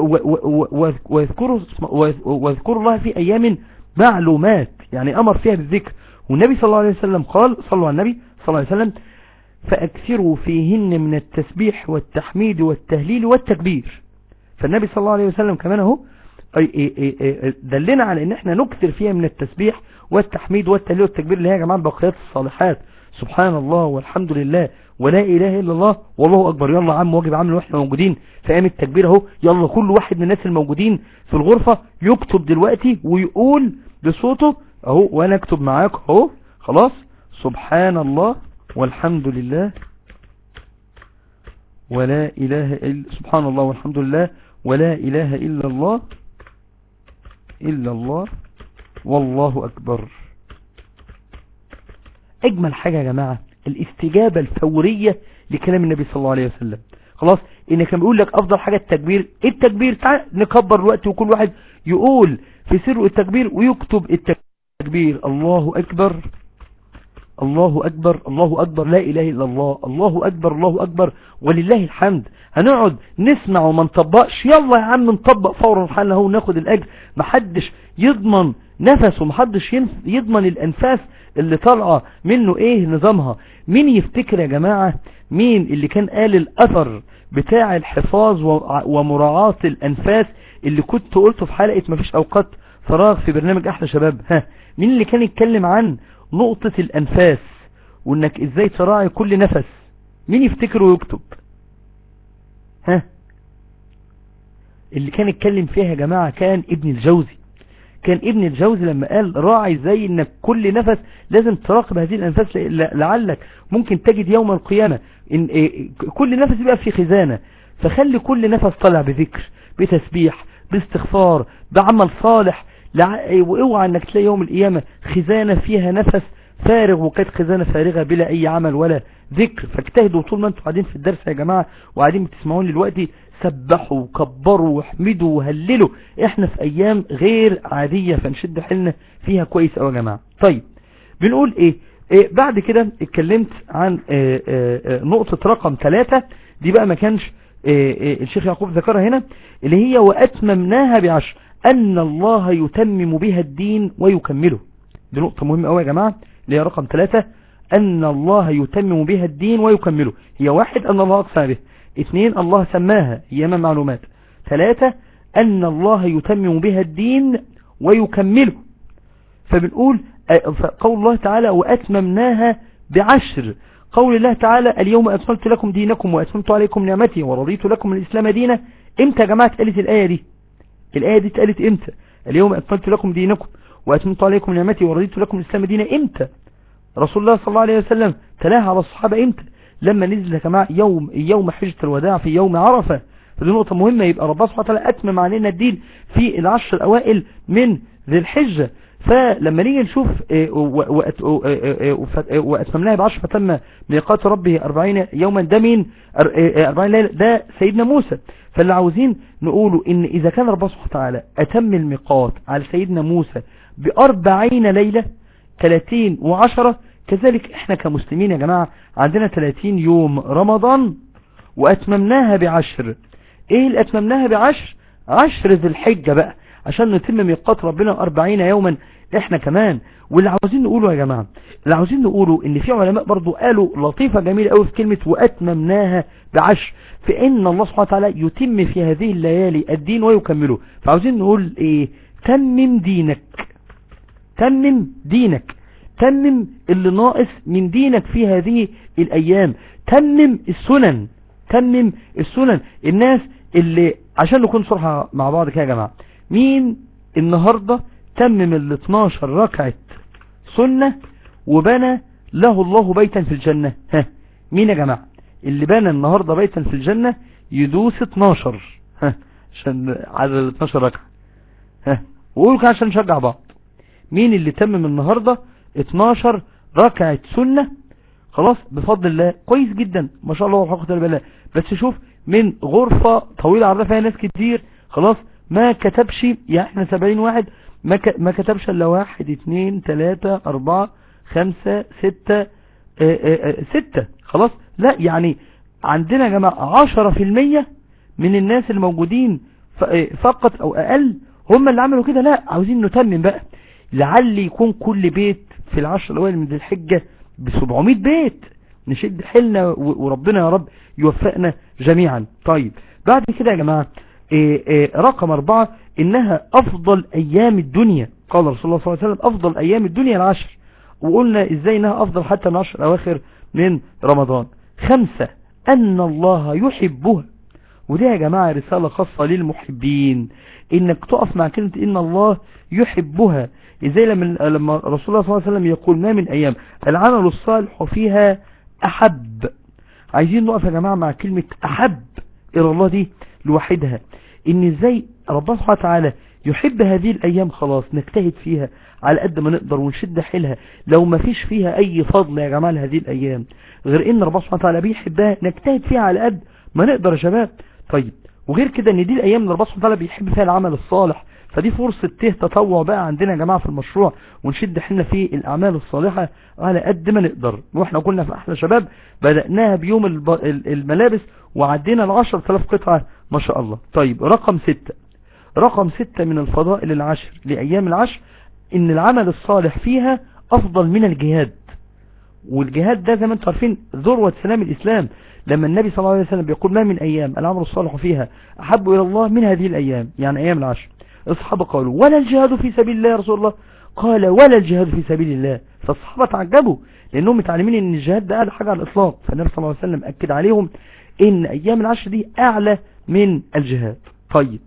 واذكروا واذكروا الله في ايام معلومات يعني امر فيها بالذكر والنبي صلى الله عليه وسلم قال صلوا على النبي صلى الله عليه وسلم فاكثروا فيهن من التسبيح والتحميد والتهليل والتكبير فالنبي صلى الله عليه وسلم كمان اهو دلنا على ان احنا نكثر فيها من التسبيح والتحميد والتهليل والتكبير اللي هي يا جماعه بقيات الصالحات سبحان الله والحمد لله ولا اله الا الله والله اكبر يلا عم واجب عامل واحنا موجودين في ايام التكبير اهو يلا كل واحد من الناس الموجودين في الغرفة يكتب دلوقتي ويقول بصوته اهو وانا اكتب معاك اهو خلاص سبحان الله والحمد لله ولا اله الا سبحان الله والحمد لله ولا اله الا الله الا الله والله اكبر اجمل حاجة يا جماعة الاستجابة الفورية لكلام النبي صلى الله عليه وسلم خلاص ان كان بيقول لك افضل حاجة التكبير التكبير تعال نكبر الوقت وكل واحد يقول في سر التكبير ويكتب التكبير الله اكبر الله اكبر الله اكبر لا اله الا الله الله اكبر الله اكبر ولله الحمد هنقعد نسمع وما نطبقش يلا يا عم نطبق فورا حالنا اهو ناخد الاجر محدش يضمن نفسه محدش يضمن الانفاس اللي طالعه منه ايه نظامها مين يفتكر يا جماعة مين اللي كان قال الاثر بتاع الحفاظ ومراعاة الانفاس اللي كنت قلته في حلقة مفيش اوقات فراغ في برنامج احلى شباب ها مين اللي كان يتكلم عن نقطة الانفاس وانك ازاي تراعي كل نفس مين يفتكر ويكتب ها اللي كان يتكلم فيها يا جماعة كان ابن الجوزي كان ابن الجوزي لما قال راعي زي انك كل نفس لازم تراقب هذه الانفاس لعلك ممكن تجد يوم القيامة إن إيه كل نفس يبقى في خزانة فخلي كل نفس طلع بذكر بتسبيح باستغفار بعمل صالح واوعى انك تلاقي يوم القيامة خزانة فيها نفس فارغ وكانت خزانة فارغة بلا اي عمل ولا ذكر فاجتهدوا طول ما انتم قاعدين في الدرس يا جماعة وقاعدين بتسمعون دلوقتي سبحوا وكبروا واحمدوا وهللوا احنا في ايام غير عادية فنشد حيلنا فيها كويس اوي يا جماعة طيب بنقول ايه, إيه بعد كده اتكلمت عن إيه إيه نقطة رقم ثلاثة دي بقى ما كانش الشيخ يعقوب ذكرها هنا اللي هي واتممناها بعشر ان الله يتمم بها الدين ويكمله دي نقطة مهمة اوي يا جماعة اللي هي رقم ثلاثة ان الله يتمم بها الدين ويكمله هي واحد ان الله اقسم به اثنين الله سماها ايام معلومات ثلاثة ان الله يتمم بها الدين ويكمله فبنقول قول الله تعالى واتممناها بعشر قول الله تعالى اليوم اكملت لكم دينكم واتممت عليكم نعمتي ورضيت لكم الاسلام دينا امتى يا جماعة قالت الاية دي الآية دي اتقالت امتى اليوم أكملت لكم دينكم وأتممت عليكم نعمتي ورضيت لكم الإسلام دينا امتى رسول الله صلى الله عليه وسلم تلاها على الصحابة امتى لما نزل يا جماعة يوم يوم حجة الوداع في يوم عرفة فدي نقطة مهمة يبقى ربنا سبحانه وتعالى أتمم علينا الدين في العشر الأوائل من ذي الحجة فلما نيجي نشوف وأتممناها بعشر فتم ميقات ربه أربعين يوما ده مين أربعين ليلة ده سيدنا موسى فاللي عاوزين نقوله إن إذا كان ربنا سبحانه وتعالى أتم الميقات على سيدنا موسى بأربعين ليلة 30 وعشرة كذلك احنا كمسلمين يا جماعة عندنا 30 يوم رمضان وأتممناها بعشر ايه اللي أتممناها بعشر عشر ذي الحجة بقى عشان نتم ميقات ربنا أربعين يوما احنا كمان واللي عاوزين نقوله يا جماعة اللي عاوزين نقوله ان في علماء برضو قالوا لطيفة جميلة قوي في كلمة وأتممناها بعشر فإن الله سبحانه وتعالى يتم في هذه الليالي الدين ويكمله فعاوزين نقول ايه تمم دينك تمم دينك تمم اللي ناقص من دينك في هذه الأيام تمم السنن تمم السنن الناس اللي عشان نكون صراحة مع بعض كده يا جماعة مين النهاردة تمم ال 12 ركعة سنة وبنى له الله بيتا في الجنة ها مين يا جماعة اللي بنى النهاردة بيتا في الجنة يدوس 12 ها عشان عدد 12 ركعة ها وقولوا كده عشان نشجع بعض مين اللي تمم النهاردة 12 ركعة سنة خلاص بفضل الله كويس جدا ما شاء الله والحق تعالى بالله بس شوف من غرفة طويلة عرضها فيها ناس كتير خلاص ما كتبش يعني احنا 70 واحد ما ما كتبش الا واحد اتنين تلاتة اربعة خمسة ستة اه اه اه ستة خلاص لا يعني عندنا يا جماعة عشرة في المية من الناس الموجودين فقط او اقل هم اللي عملوا كده لا عاوزين نتمم بقى لعل يكون كل بيت في العشر الاوائل من ذي الحجة ب 700 بيت نشد حيلنا وربنا يا رب يوفقنا جميعا طيب بعد كده يا جماعة إيه إيه رقم اربعة انها افضل ايام الدنيا قال رسول الله صلى الله عليه وسلم افضل ايام الدنيا العشر وقلنا ازاي انها افضل حتى العشر اواخر من رمضان خمسة ان الله يحبها ودي يا جماعة رسالة خاصة للمحبين انك تقف مع كلمة ان الله يحبها ازاي لما لما رسول الله صلى الله عليه وسلم يقول ما من ايام العمل الصالح فيها احب عايزين نقف يا جماعة مع كلمة احب الى الله دي لوحدها ان ازاي ربنا سبحانه وتعالى يحب هذه الايام خلاص نجتهد فيها على قد ما نقدر ونشد حيلها لو ما فيش فيها اي فضل يا جماعة لهذه الايام غير ان ربنا سبحانه وتعالى بيحبها نجتهد فيها على قد ما نقدر يا شباب طيب وغير كده ان دي الايام اللي ربنا سبحانه وتعالى بيحب فيها العمل الصالح فدي فرصة ته تطوع بقى عندنا يا جماعة في المشروع ونشد حيلنا في الأعمال الصالحة على قد ما نقدر واحنا قلنا في أحلى شباب بدأناها بيوم الملابس وعدينا العشر ثلاث قطعة ما شاء الله طيب رقم ستة رقم ستة من الفضائل العشر لأيام العشر إن العمل الصالح فيها أفضل من الجهاد والجهاد ده زي ما انتم عارفين ذروة سلام الإسلام لما النبي صلى الله عليه وسلم بيقول ما من أيام العمل الصالح فيها أحب إلى الله من هذه الأيام يعني أيام العشر الصحابة قالوا ولا الجهاد في سبيل الله يا رسول الله قال ولا الجهاد في سبيل الله فالصحابة تعجبوا لأنهم متعلمين أن الجهاد ده أعلى حاجة على الإطلاق فالنبي صلى الله عليه وسلم أكد عليهم أن أيام العشر دي أعلى من الجهاد طيب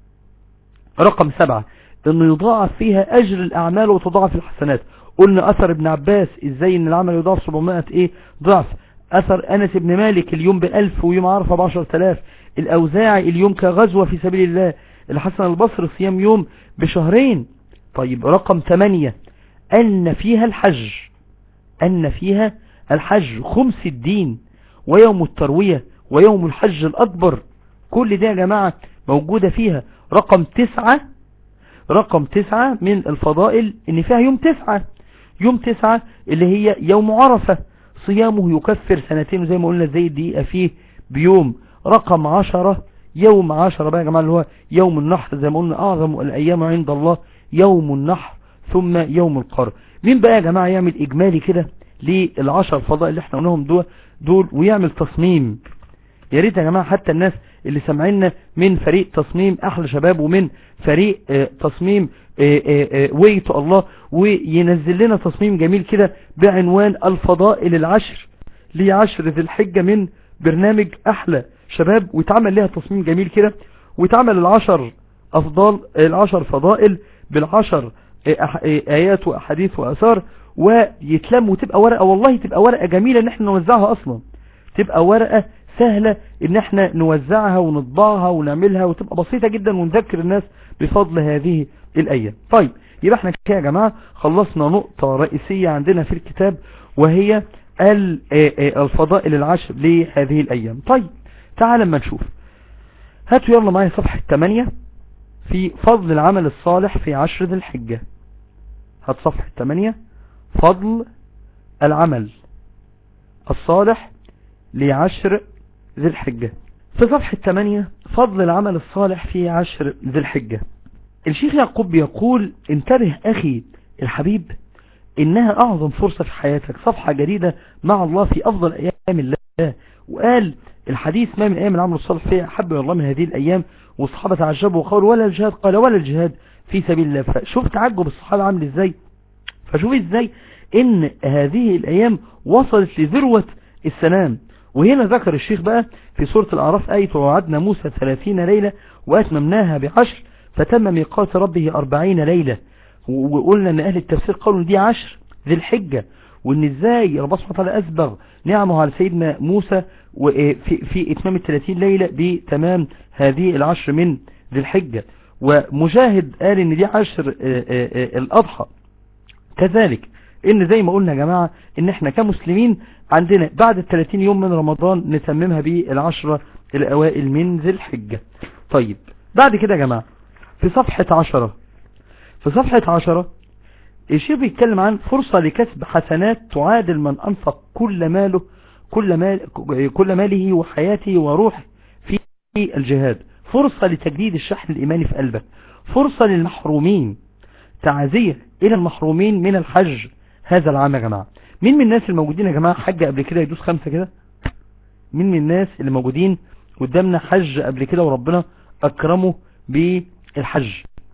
رقم سبعة أنه يضاعف فيها أجر الأعمال وتضاعف الحسنات قلنا أثر ابن عباس إزاي أن العمل يضاعف 700 إيه ضعف أثر أنس بن مالك اليوم بألف ويوم عرفة بعشر تلاف الأوزاعي اليوم كغزوة في سبيل الله الحسن البصري صيام يوم بشهرين طيب رقم ثمانية أن فيها الحج أن فيها الحج خمس الدين ويوم التروية ويوم الحج الأكبر كل ده يا جماعة موجودة فيها رقم تسعة رقم تسعة من الفضائل ان فيها يوم تسعة يوم تسعة اللي هي يوم عرفة صيامه يكفر سنتين زي ما قلنا زي الدقيقة فيه بيوم رقم عشرة يوم عشرة بقى يا جماعة اللي هو يوم النحر زي ما قلنا أعظم الأيام عند الله يوم النحر ثم يوم القر مين بقى يا جماعة يعمل إجمالي كده للعشر فضاء اللي احنا قلناهم دول, دول ويعمل تصميم يا ريت يا جماعة حتى الناس اللي سمعنا من فريق تصميم أحلى شباب ومن فريق اه تصميم ويت الله وينزل لنا تصميم جميل كده بعنوان الفضائل العشر لعشر ذي الحجة من برنامج أحلى شباب ويتعمل لها تصميم جميل كده ويتعمل العشر افضال العشر فضائل بالعشر ايات واحاديث واثار ويتلم وتبقى ورقة والله تبقى ورقة جميلة ان احنا نوزعها اصلا تبقى ورقة سهلة ان احنا نوزعها ونطبعها ونعملها وتبقى بسيطة جدا ونذكر الناس بفضل هذه الايام طيب يبقى احنا كده يا جماعة خلصنا نقطة رئيسية عندنا في الكتاب وهي الفضائل العشر لهذه الايام طيب تعال لما نشوف هاتوا يلا معايا صفحة 8 في فضل العمل الصالح في عشر ذي الحجة هات صفحة 8 فضل العمل الصالح لعشر ذي الحجة في صفحة 8 فضل العمل الصالح في عشر ذي الحجة الشيخ يعقوب يقول انتبه أخي الحبيب إنها أعظم فرصة في حياتك صفحة جديدة مع الله في أفضل أيام الله وقال الحديث ما من أيام العمل الصالح فيها أحب الله من هذه الأيام والصحابة تعجبوا وقالوا ولا الجهاد قال ولا الجهاد في سبيل الله فشوف تعجب الصحابة عامل ازاي فشوف ازاي ان هذه الايام وصلت لذروة السلام وهنا ذكر الشيخ بقى في سورة الاعراف آية ووعدنا موسى ثلاثين ليلة واتممناها بعشر فتم ميقات ربه أربعين ليلة وقلنا ان اهل التفسير قالوا دي عشر ذي الحجة وان ازاي ربنا سبحانه وتعالى اسبغ نعمه على سيدنا موسى في, في اتمام الثلاثين ليلة بتمام هذه العشر من ذي الحجة ومجاهد قال ان دي عشر الاضحى كذلك ان زي ما قلنا يا جماعة ان احنا كمسلمين عندنا بعد الثلاثين يوم من رمضان نتممها بالعشرة الاوائل من ذي الحجة طيب بعد كده يا جماعة في صفحة عشرة في صفحة عشرة الشيخ بيتكلم عن فرصة لكسب حسنات تعادل من أنفق كل ماله كل, مال كل ماله وحياته وروحه في الجهاد فرصة لتجديد الشحن الإيماني في قلبك فرصة للمحرومين تعزية إلى المحرومين من الحج هذا العام يا جماعة مين من الناس الموجودين يا جماعة حج قبل كده يدوس خمسة كده مين من الناس اللي موجودين قدامنا حج قبل كده وربنا أكرمه بالحج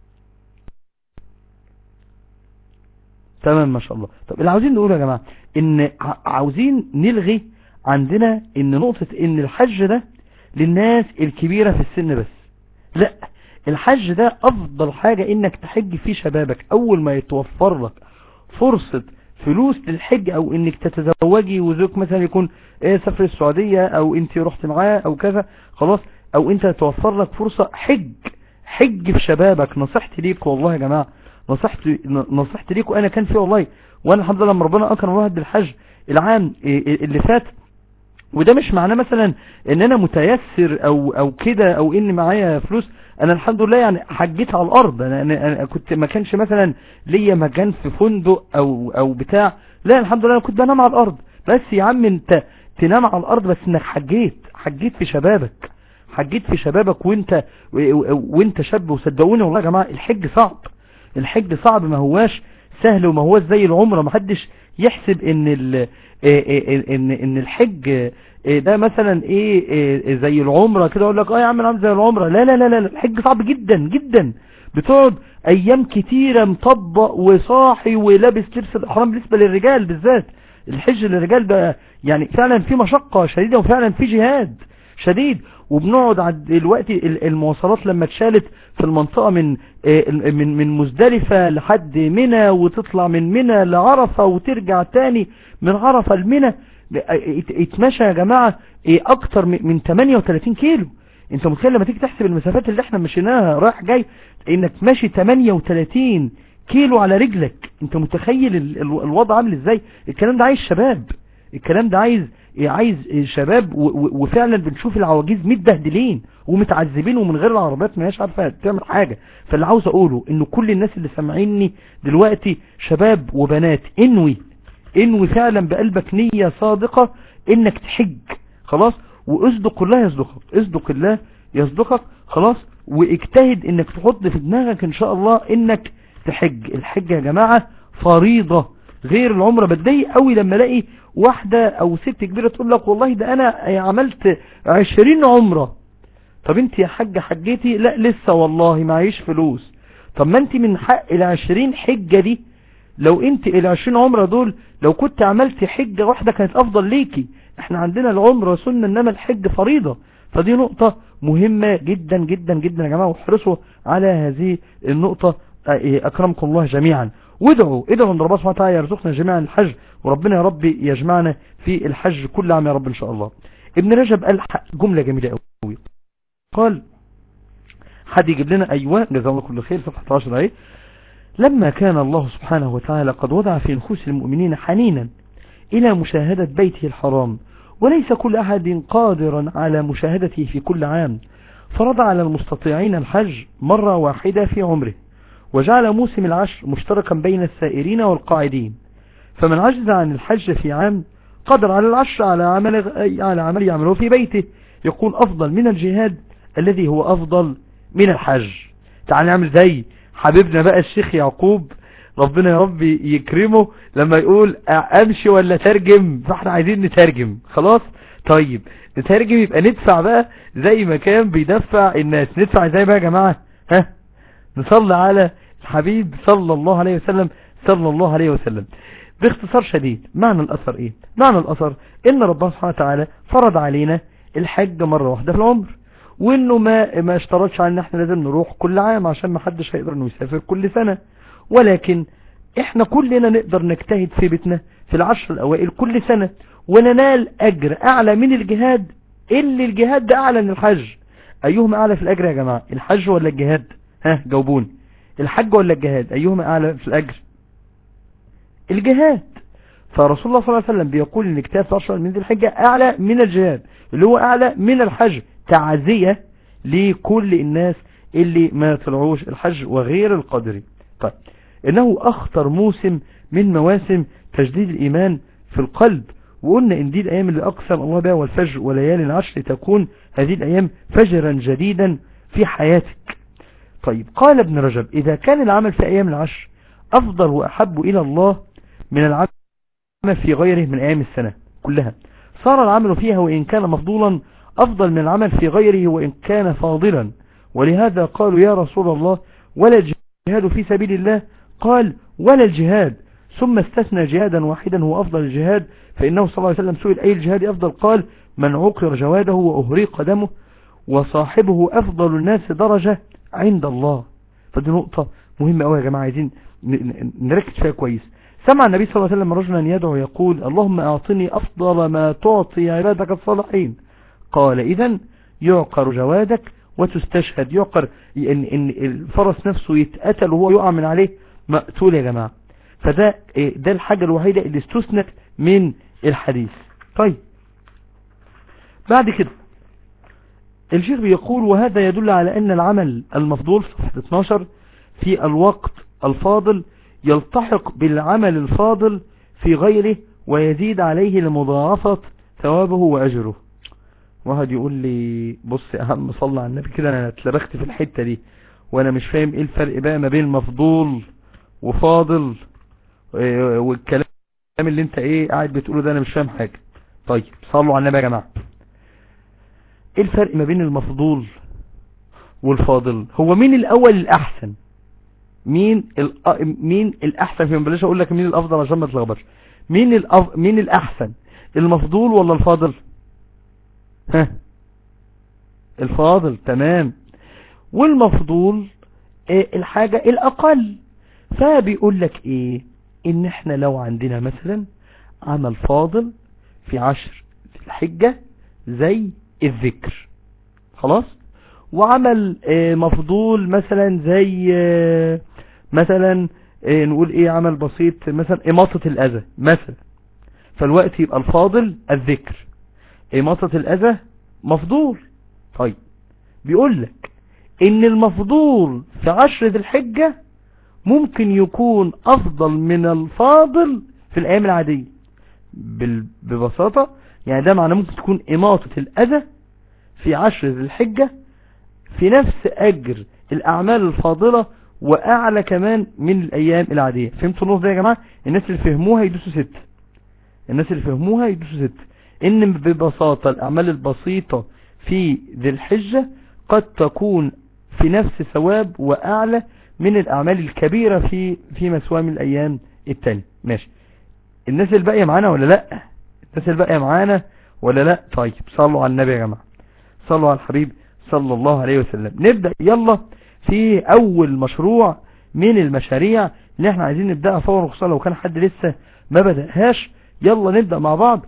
تمام ما شاء الله طب اللي عاوزين نقول يا جماعة ان عاوزين نلغي عندنا ان نقطة ان الحج ده للناس الكبيرة في السن بس لا الحج ده افضل حاجة انك تحج في شبابك اول ما يتوفر لك فرصة فلوس للحج او انك تتزوجي وزوجك مثلا يكون ايه سفر السعودية او انت رحت معاه او كذا خلاص او انت توفر لك فرصة حج حج في شبابك نصيحتي ليك والله يا جماعة نصيحتي نصيحتي ليك وانا كان في والله وانا الحمد لله لما ربنا اكرم الواحد بالحج العام اللي فات وده مش معناه مثلا ان انا متيسر او او كده او ان معايا فلوس انا الحمد لله يعني حجيت على الارض انا, أنا, أنا كنت ما كانش مثلا ليا مكان في فندق او او بتاع لا الحمد لله انا كنت بنام على الارض بس يا عم انت تنام على الارض بس انك حجيت حجيت في شبابك حجيت في شبابك وانت وانت شاب وصدقوني والله يا جماعه الحج صعب الحج صعب ما هواش سهل وما هواش زي العمره ما حدش يحسب ان ال ان ان الحج ده مثلا ايه زي العمره كده اقول لك اه يا عم عامل زي العمره لا لا لا لا الحج صعب جدا جدا بتقعد ايام كتيره مطبق وصاحي ولابس لبس الاحرام بالنسبه للرجال بالذات الحج للرجال بقى يعني فعلا في مشقه شديده وفعلا في جهاد شديد وبنقعد دلوقتي المواصلات لما اتشالت في المنطقة من من من مزدلفة لحد منى وتطلع من منى لعرفة وترجع تاني من عرفة لمنى اتمشى يا جماعة اكتر من 38 كيلو انت متخيل لما تيجي تحسب المسافات اللي احنا مشيناها رايح جاي انك ماشي 38 كيلو على رجلك انت متخيل الوضع عامل ازاي الكلام ده عايز شباب الكلام ده عايز عايز شباب وفعلا بنشوف العواجيز متبهدلين ومتعذبين ومن غير العربيات ما هيش عارفه تعمل حاجه فاللي عاوز اقوله ان كل الناس اللي سامعيني دلوقتي شباب وبنات انوي انوي فعلا بقلبك نيه صادقه انك تحج خلاص واصدق الله يصدقك اصدق الله يصدقك خلاص واجتهد انك تحط في دماغك ان شاء الله انك تحج الحج يا جماعه فريضه غير العمره بتضايق قوي لما الاقي واحدة او ست كبيرة تقول لك والله ده انا عملت عشرين عمرة طب انت يا حاجة حجيتي لا لسه والله معيش فلوس طب ما انت من حق العشرين حجة دي لو انت العشرين عمرة دول لو كنت عملت حجة واحدة كانت افضل ليكي احنا عندنا العمرة سنة انما الحج فريضة فدي نقطة مهمة جدا جدا جدا يا جماعة واحرصوا على هذه النقطة أكرمكم الله جميعا وادعوا ادعوا ان ربنا سبحانه وتعالى يرزقنا جميعا الحج وربنا يا رب يجمعنا في الحج كل عام يا رب ان شاء الله ابن رجب قال جملة جميلة قوي قال حد يجيب لنا ايوه جزاه الله كل خير صفحة 10 اهي لما كان الله سبحانه وتعالى قد وضع في نفوس المؤمنين حنينا الى مشاهدة بيته الحرام وليس كل احد قادرا على مشاهدته في كل عام فرض على المستطيعين الحج مرة واحدة في عمره وجعل موسم العشر مشتركا بين السائرين والقاعدين فمن عجز عن الحج في عام قدر على العشر على عمل, على عمل يعمله في بيته يكون أفضل من الجهاد الذي هو أفضل من الحج تعال نعمل زي حبيبنا بقى الشيخ يعقوب ربنا يا رب يكرمه لما يقول امشي ولا ترجم فاحنا عايزين نترجم خلاص طيب نترجم يبقى ندفع بقى زي ما كان بيدفع الناس ندفع ازاي بقى يا جماعة ها نصلي على الحبيب صلى الله عليه وسلم صلى الله عليه وسلم باختصار شديد معنى الأثر ايه معنى الأثر ان ربنا سبحانه وتعالى فرض علينا الحج مرة واحدة في العمر وانه ما ما اشترطش على ان احنا لازم نروح كل عام عشان ما حدش هيقدر انه يسافر كل سنة ولكن احنا كلنا نقدر نجتهد في بيتنا في العشر الاوائل كل سنة وننال اجر اعلى من الجهاد اللي الجهاد ده اعلى من الحج ايهما اعلى في الاجر يا جماعة الحج ولا الجهاد ها جاوبوني الحج ولا الجهاد ايهما اعلى في الاجر الجهاد فرسول الله صلى الله عليه وسلم بيقول ان اجتهاد في عشر من ذي الحجة اعلى من الجهاد اللي هو اعلى من الحج تعزية لكل الناس اللي ما طلعوش الحج وغير القدري طيب انه اخطر موسم من مواسم تجديد الايمان في القلب وقلنا ان دي الايام اللي اقسم الله بها والفجر وليالي العشر تكون هذه الايام فجرا جديدا في حياتك طيب قال ابن رجب اذا كان العمل في ايام العشر افضل واحب الى الله من العمل في غيره من ايام السنة كلها صار العمل فيها وان كان مفضولا افضل من العمل في غيره وان كان فاضلا ولهذا قالوا يا رسول الله ولا الجهاد في سبيل الله قال ولا الجهاد ثم استثنى جهادا واحدا هو أفضل الجهاد فإنه صلى الله عليه وسلم سئل أي الجهاد أفضل قال من عقر جواده وأهريق دمه وصاحبه أفضل الناس درجة عند الله فدي نقطة مهمة أوي يا جماعة عايزين نركز فيها كويس سمع النبي صلى الله عليه وسلم رجلا يدعو يقول اللهم أعطني أفضل ما تعطي عبادك الصالحين قال إذا يعقر جوادك وتستشهد يعقر إن, إن الفرس نفسه يتقتل وهو يقع من عليه مقتول يا جماعة فده ده الحاجة الوحيدة اللي استثنت من الحديث طيب بعد كده الشيخ بيقول وهذا يدل على أن العمل المفضول في 12 في الوقت الفاضل يلتحق بالعمل الفاضل في غيره ويزيد عليه لمضاعفة ثوابه وأجره واحد يقول لي بص اهم صلى على النبي كده انا اتلبخت في الحتة دي وانا مش فاهم ايه الفرق بقى ما بين مفضول وفاضل والكلام اللي انت ايه قاعد بتقوله ده انا مش فاهم حاجة طيب صلوا على النبي يا جماعة ايه الفرق ما بين المفضول والفاضل هو مين الاول الاحسن مين مين الاحسن في بلاش اقول لك مين الافضل عشان ما تلخبطش مين الأف... مين الاحسن المفضول ولا الفاضل ها الفاضل تمام والمفضول إيه الحاجة الاقل فبيقول لك ايه ان احنا لو عندنا مثلا عمل فاضل في عشر في الحجة زي الذكر خلاص وعمل إيه مفضول مثلا زي إيه مثلا نقول ايه عمل بسيط مثلا اماطة الاذى مثلا فالوقت يبقى الفاضل الذكر إماطة الأذى مفضول طيب بيقول لك إن المفضول في عشر ذي الحجة ممكن يكون أفضل من الفاضل في الأيام العادية ببساطة يعني ده معنى ممكن تكون إماطة الأذى في عشر ذي الحجة في نفس أجر الأعمال الفاضلة وأعلى كمان من الأيام العادية فهمتوا النقطة دي يا جماعة الناس اللي فهموها يدوسوا ست الناس اللي فهموها يدوسوا ست ان ببساطة الاعمال البسيطة في ذي الحجة قد تكون في نفس ثواب واعلى من الاعمال الكبيرة في في مسوام الايام التانية ماشي الناس الباقية معانا ولا لا الناس الباقية معانا ولا لا طيب صلوا على النبي يا جماعة صلوا على الحبيب صلى الله عليه وسلم نبدأ يلا في اول مشروع من المشاريع اللي احنا عايزين نبدأها فورا خصوصا لو كان حد لسه ما بدأهاش يلا نبدأ مع بعض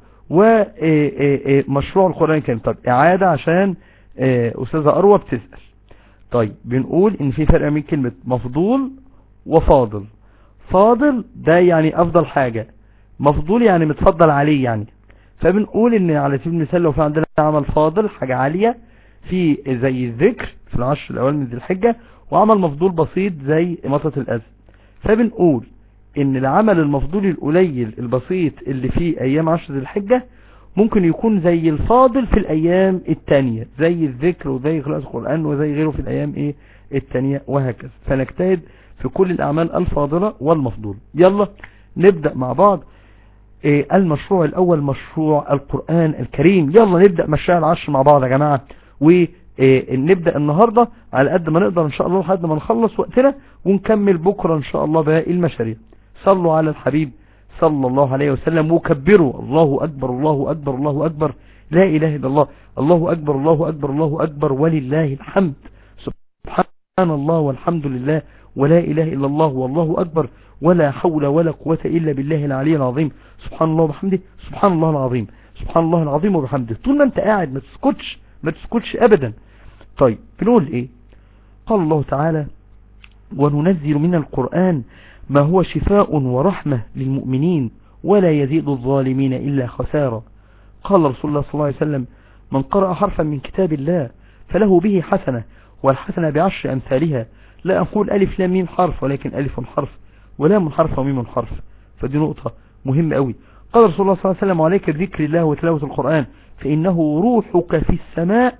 ومشروع القرآن الكريم طب اعادة عشان استاذة اروى بتسأل طيب بنقول ان في فرق بين كلمة مفضول وفاضل فاضل ده يعني افضل حاجة مفضول يعني متفضل عليه يعني فبنقول ان على سبيل المثال لو في عندنا عمل فاضل حاجة عالية في زي الذكر في العشر الاول من ذي الحجة وعمل مفضول بسيط زي اماطة الاذى فبنقول ان العمل المفضول القليل البسيط اللي في ايام عشر ذي الحجة ممكن يكون زي الفاضل في الايام التانية زي الذكر وزي قراءة القرآن وزي غيره في الايام ايه التانية وهكذا فنجتهد في كل الاعمال الفاضلة والمفضول يلا نبدأ مع بعض إيه المشروع الاول مشروع القرآن الكريم يلا نبدأ مشروع العشر مع بعض يا جماعة ونبدأ النهاردة على قد ما نقدر ان شاء الله لحد ما نخلص وقتنا ونكمل بكرة ان شاء الله باقي المشاريع صلوا على الحبيب صلى الله عليه وسلم وكبروا الله أكبر الله أكبر الله أكبر لا إله إلا الله الله أكبر الله أكبر الله أكبر ولله الحمد سبحان الله والحمد لله ولا إله إلا الله والله أكبر ولا حول ولا قوة إلا بالله العلي العظيم سبحان الله وبحمده سبحان الله العظيم سبحان الله العظيم وبحمده طول ما انت قاعد ما تسكتش ما تسكتش أبدا طيب بنقول إيه قال الله تعالى وننزل من القرآن ما هو شفاء ورحمة للمؤمنين ولا يزيد الظالمين إلا خسارة قال رسول الله صلى الله عليه وسلم من قرأ حرفا من كتاب الله فله به حسنة والحسنة بعشر أمثالها لا أقول ألف لا ميم حرف ولكن ألف حرف ولام حرف وميم حرف فدي نقطة مهمة قوي قال رسول الله صلى الله عليه وسلم عليك بذكر الله وتلاوة القرآن فإنه روحك في السماء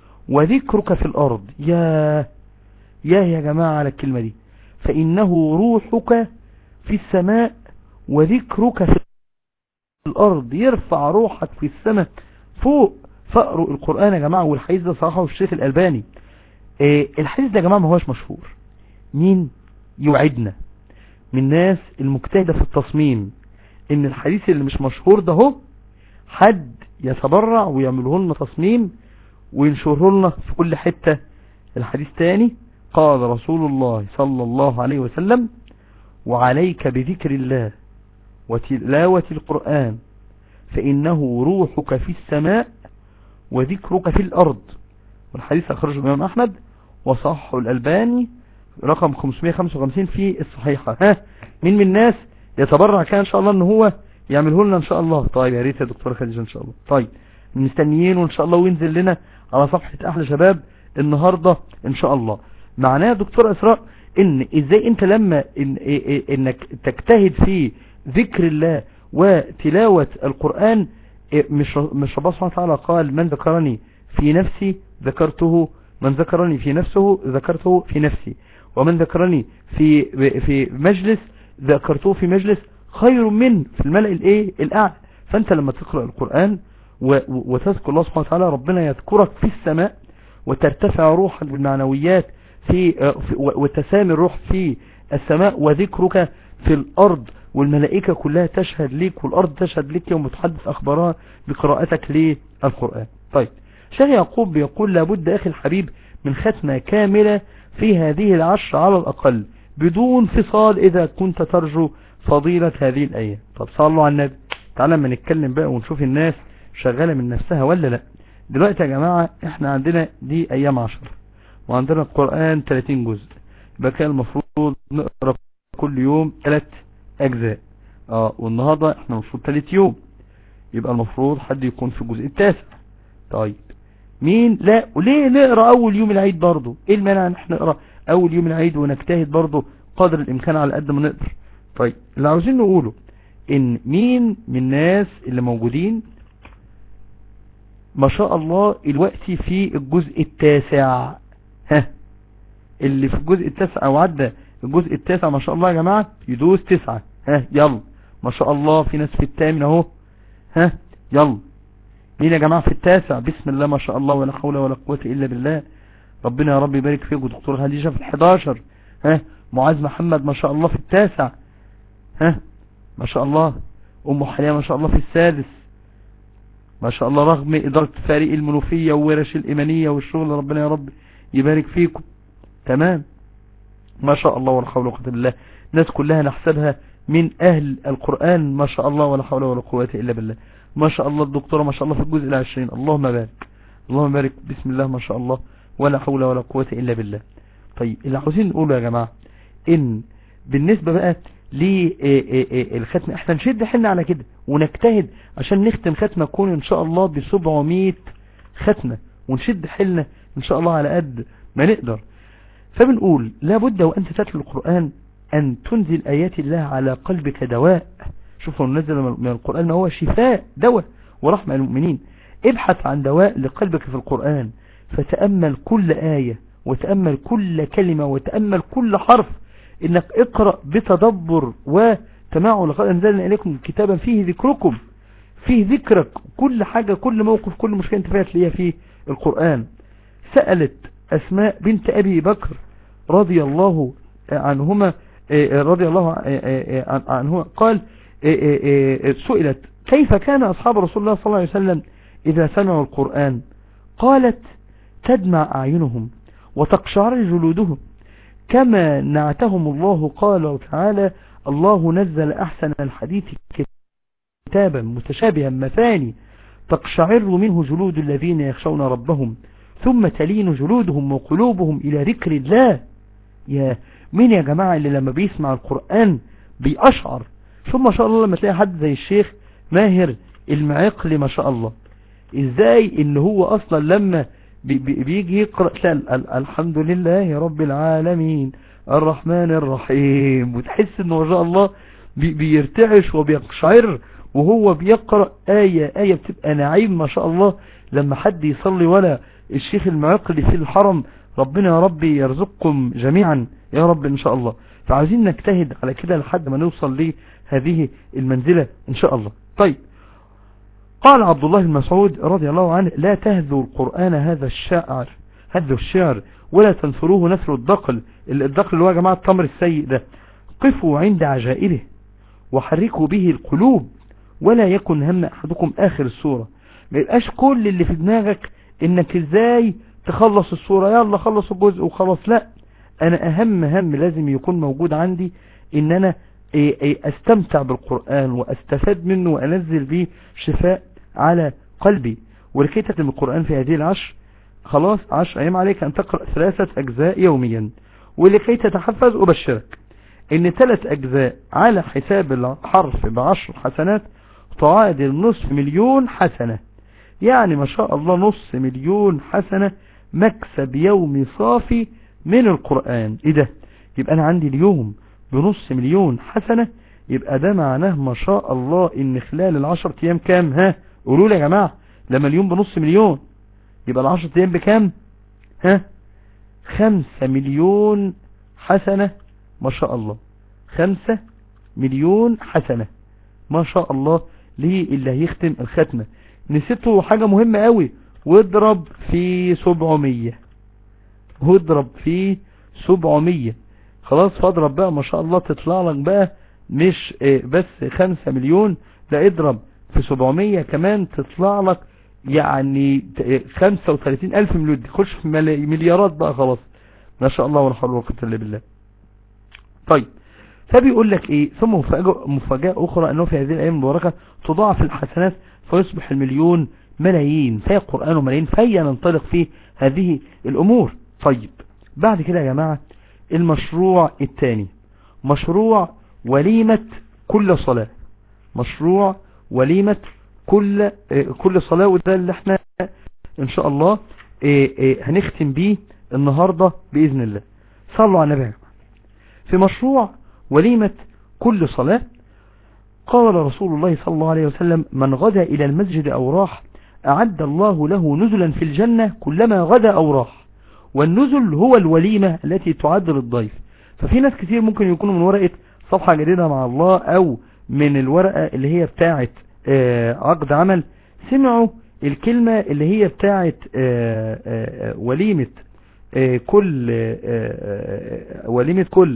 وذكرك في الأرض يا يا يا جماعة على الكلمة دي فإنه روحك في السماء وذكرك في الأرض يرفع روحك في السماء فوق فأروا القرآن يا جماعة والحديث ده صراحة والشيخ الألباني إيه الحديث ده يا جماعة ما هوش مشهور مين يوعدنا من الناس المجتهدة في التصميم ان الحديث اللي مش مشهور ده هو حد يتبرع ويعمله لنا تصميم وينشره لنا في كل حتة الحديث تاني قال رسول الله صلى الله عليه وسلم وعليك بذكر الله وتلاوة القرآن فإنه روحك في السماء وذكرك في الأرض والحديث أخرجه الإمام أحمد وصحه الألباني رقم 555 في الصحيحة ها مين من الناس يتبرع كان إن شاء الله أن هو يعمله لنا إن شاء الله طيب يا ريت يا دكتورة خديجة إن شاء الله طيب مستنيين وإن شاء الله وينزل لنا على صفحة أحلى شباب النهاردة إن شاء الله معناه يا دكتورة إسراء إن إزاي أنت لما إن إنك تجتهد في ذكر الله وتلاوة القرآن مش مش الله سبحانه وتعالى قال من ذكرني في نفسي ذكرته من ذكرني في نفسه ذكرته في نفسي ومن ذكرني في في مجلس ذكرته في مجلس خير من في الملأ الايه الاعلى فانت لما تقرأ القرآن وتذكر الله سبحانه وتعالى ربنا يذكرك في السماء وترتفع روحك بالمعنويات في وتسامي الروح في السماء وذكرك في الارض والملائكة كلها تشهد ليك والارض تشهد لك يوم تحدث اخبارها بقراءتك للقرآن طيب شيخ يعقوب بيقول لابد اخي الحبيب من ختمة كاملة في هذه العشر على الاقل بدون فصال اذا كنت ترجو فضيلة هذه الايام طب صلوا على النبي تعالى ما نتكلم بقى ونشوف الناس شغالة من نفسها ولا لا دلوقتي يا جماعة احنا عندنا دي ايام عشر وعندنا القرآن 30 جزء يبقى كان المفروض نقرأ كل يوم ثلاث اجزاء اه والنهاردة احنا المفروض ثالث يوم يبقى المفروض حد يكون في الجزء التاسع طيب مين لا وليه نقرأ اول يوم العيد برضو ايه المانع ان احنا نقرأ اول يوم العيد ونجتهد برضو قدر الامكان على قد ما نقدر طيب اللي عاوزين نقوله ان مين من الناس اللي موجودين ما شاء الله الوقت في الجزء التاسع ها اللي في الجزء التاسع او عدى الجزء التاسع ما شاء الله يا جماعة يدوس تسعة ها يلا ما شاء الله في ناس في الثامن اهو ها يلا مين يا جماعة في التاسع بسم الله ما شاء الله ولا حول ولا قوة الا بالله ربنا يا رب يبارك فيك ودكتور خديجة في الحداشر ها معاذ محمد ما شاء الله في التاسع ها ما شاء الله ام حليمة ما شاء الله في السادس ما شاء الله رغم إدارة فريق المنوفية وورش الإيمانية والشغل ربنا يا رب يبارك فيكم تمام ما شاء الله ولا حول ولا قوة بالله الناس كلها نحسبها من أهل القرآن ما شاء الله ولا حول ولا قوة إلا بالله ما شاء الله الدكتورة ما شاء الله في الجزء العشرين اللهم بارك اللهم بارك بسم الله ما شاء الله ولا حول ولا قوة إلا بالله طيب اللي عاوزين نقوله يا جماعة إن بالنسبة بقى للختم احنا نشد حنا على كده ونجتهد عشان نختم ختمة تكون ان شاء الله ب 700 ختمة ونشد حلنا ان شاء الله على قد ما نقدر فبنقول لابد وانت تتلو القرآن ان تنزل ايات الله على قلبك دواء شوفوا ننزل من القرآن ما هو شفاء دواء ورحمة للمؤمنين ابحث عن دواء لقلبك في القرآن فتأمل كل آية وتأمل كل كلمة وتأمل كل حرف انك اقرأ بتدبر وتمعن لقد انزلنا اليكم كتابا فيه ذكركم فيه ذكرك كل حاجة كل موقف كل مشكلة انت فيها تلاقيها في القرآن سألت اسماء بنت ابي بكر رضي الله عنهما رضي الله عنهما قال سئلت كيف كان اصحاب رسول الله صلى الله عليه وسلم اذا سمعوا القرآن قالت تدمع اعينهم وتقشعر جلودهم كما نعتهم الله قال تعالى الله نزل أحسن الحديث كتابا متشابها مثاني تقشعر منه جلود الذين يخشون ربهم ثم تلين جلودهم وقلوبهم إلى ذكر الله يا مين يا جماعة اللي لما بيسمع القرآن بيأشعر شو ما شاء الله لما تلاقي حد زي الشيخ ماهر المعقل ما شاء الله ازاي ان هو اصلا لما بيجي يقرأ الحمد لله رب العالمين الرحمن الرحيم وتحس انه ما شاء الله بيرتعش وبيقشعر وهو بيقرأ آية آية بتبقى نعيم ما شاء الله لما حد يصلي ولا الشيخ المعقل في الحرم ربنا يا رب يرزقكم جميعا يا رب ان شاء الله فعايزين نجتهد على كده لحد ما نوصل لهذه المنزلة ان شاء الله طيب قال عبد الله بن مسعود رضي الله عنه لا تهذوا القرآن هذا الشعر هذا الشعر ولا تنثروه نثر الدقل الدقل اللي هو يا جماعة التمر السيء ده قفوا عند عجائبه وحركوا به القلوب ولا يكن هم أحدكم آخر السورة ما يبقاش كل اللي في دماغك انك ازاي تخلص السورة يلا خلص الجزء وخلاص لا انا اهم هم لازم يكون موجود عندي ان انا استمتع بالقرآن واستفاد منه وانزل به شفاء على قلبي ولكي تتم القرآن في هذه العشر خلاص عشر ايام عليك ان تقرأ ثلاثة اجزاء يوميا ولكي تتحفز ابشرك ان ثلاث اجزاء على حساب الحرف بعشر حسنات تعادل نصف مليون حسنة يعني ما شاء الله نص مليون حسنة مكسب يومي صافي من القرآن ايه ده يبقى انا عندي اليوم بنص مليون حسنة يبقى ده معناه ما شاء الله ان خلال العشر ايام كام ها قولوا لي يا جماعة لما اليوم بنص مليون يبقى العشر ايام بكام ها خمسة مليون حسنة ما شاء الله خمسة مليون حسنة ما شاء الله ليه اللي هيختم الختمة نسيته حاجة مهمة قوي واضرب في سبعمية واضرب في سبعمية خلاص فاضرب بقى ما شاء الله تطلع لك بقى مش بس خمسة مليون لا اضرب في سبعمية كمان تطلع لك يعني خمسة وثلاثين الف مليون تخش في مليارات بقى خلاص ما شاء الله ولا حول ولا قوة الا بالله طيب فبيقول لك ايه ثم مفاجأة اخرى انه في هذه الايام المباركة تضاعف الحسنات فيصبح المليون ملايين في القرآن ملايين فهيا ننطلق في هذه الامور طيب بعد كده يا جماعة المشروع الثاني مشروع وليمة كل صلاة مشروع وليمة كل كل صلاة وده اللي احنا ان شاء الله هنختم بيه النهاردة بإذن الله صلوا على النبي في مشروع وليمة كل صلاة قال رسول الله صلى الله عليه وسلم من غدا إلى المسجد أو راح أعد الله له نزلا في الجنة كلما غدا أو راح والنزل هو الوليمة التي تعد للضيف ففي ناس كتير ممكن يكونوا من ورقة صفحة جديدة مع الله أو من الورقة اللي هي بتاعة عقد عمل سمعوا الكلمة اللي هي بتاعة وليمة كل وليمة كل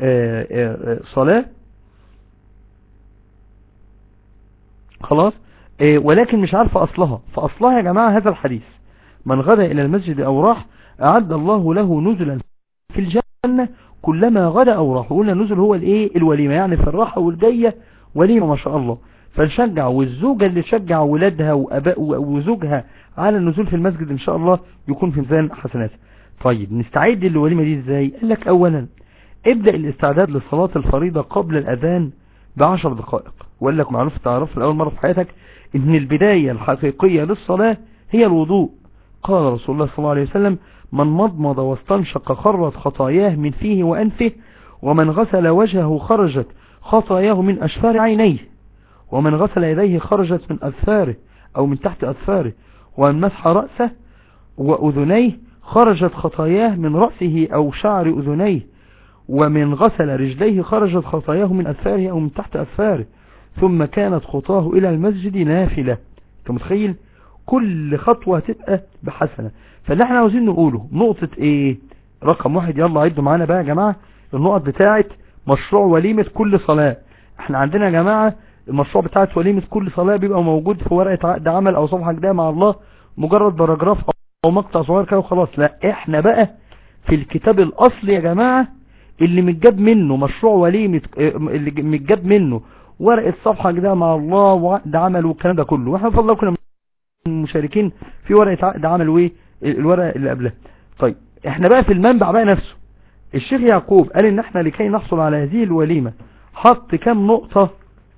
صلاة خلاص إيه ولكن مش عارفة اصلها فاصلها يا جماعة هذا الحديث من غدا الى المسجد او راح اعد الله له نزلا في الجنة كلما غدا او راح وقلنا النزل هو الايه الوليمة يعني في الراحة والجاية وليمة ما شاء الله فنشجع والزوجة اللي تشجع ولادها وأباء وزوجها على النزول في المسجد ان شاء الله يكون في ميزان حسناتها طيب نستعد للوليمة دي ازاي قال لك اولا ابدأ الاستعداد لصلاة الفريضة قبل الاذان بعشر دقائق وقال لك معروف تعرف لأول مرة في حياتك ان البداية الحقيقية للصلاة هي الوضوء قال رسول الله صلى الله عليه وسلم من مضمض واستنشق خرت خطاياه من فيه وأنفه ومن غسل وجهه خرجت خطاياه من أشفار عينيه ومن غسل يديه خرجت من أثفاره أو من تحت أثفاره ومن مسح رأسه وأذنيه خرجت خطاياه من رأسه أو شعر أذنيه ومن غسل رجليه خرجت خطاياه من أثفاره أو من تحت أثفاره ثم كانت خطاه إلى المسجد نافلة انت متخيل كل خطوة تبقى بحسنة فاللي احنا عاوزين نقوله نقطة ايه رقم واحد يلا عدوا معانا بقى يا جماعة النقط بتاعت مشروع وليمة كل صلاة احنا عندنا يا جماعة المشروع بتاعت وليمة كل صلاة بيبقى موجود في ورقة عقد عمل او صفحة جديدة مع الله مجرد باراجراف او مقطع صغير كده وخلاص لا احنا بقى في الكتاب الاصلي يا جماعة اللي متجاب منه مشروع وليمة اللي متجاب منه ورقة صفحة جديدة مع الله وعقد عمل والكلام ده كله واحنا بفضل الله كنا مشاركين في ورقة عقد عمل وايه الورقة اللي قبلها طيب احنا بقى في المنبع بقى نفسه الشيخ يعقوب قال ان احنا لكي نحصل على هذه الوليمة حط كم نقطة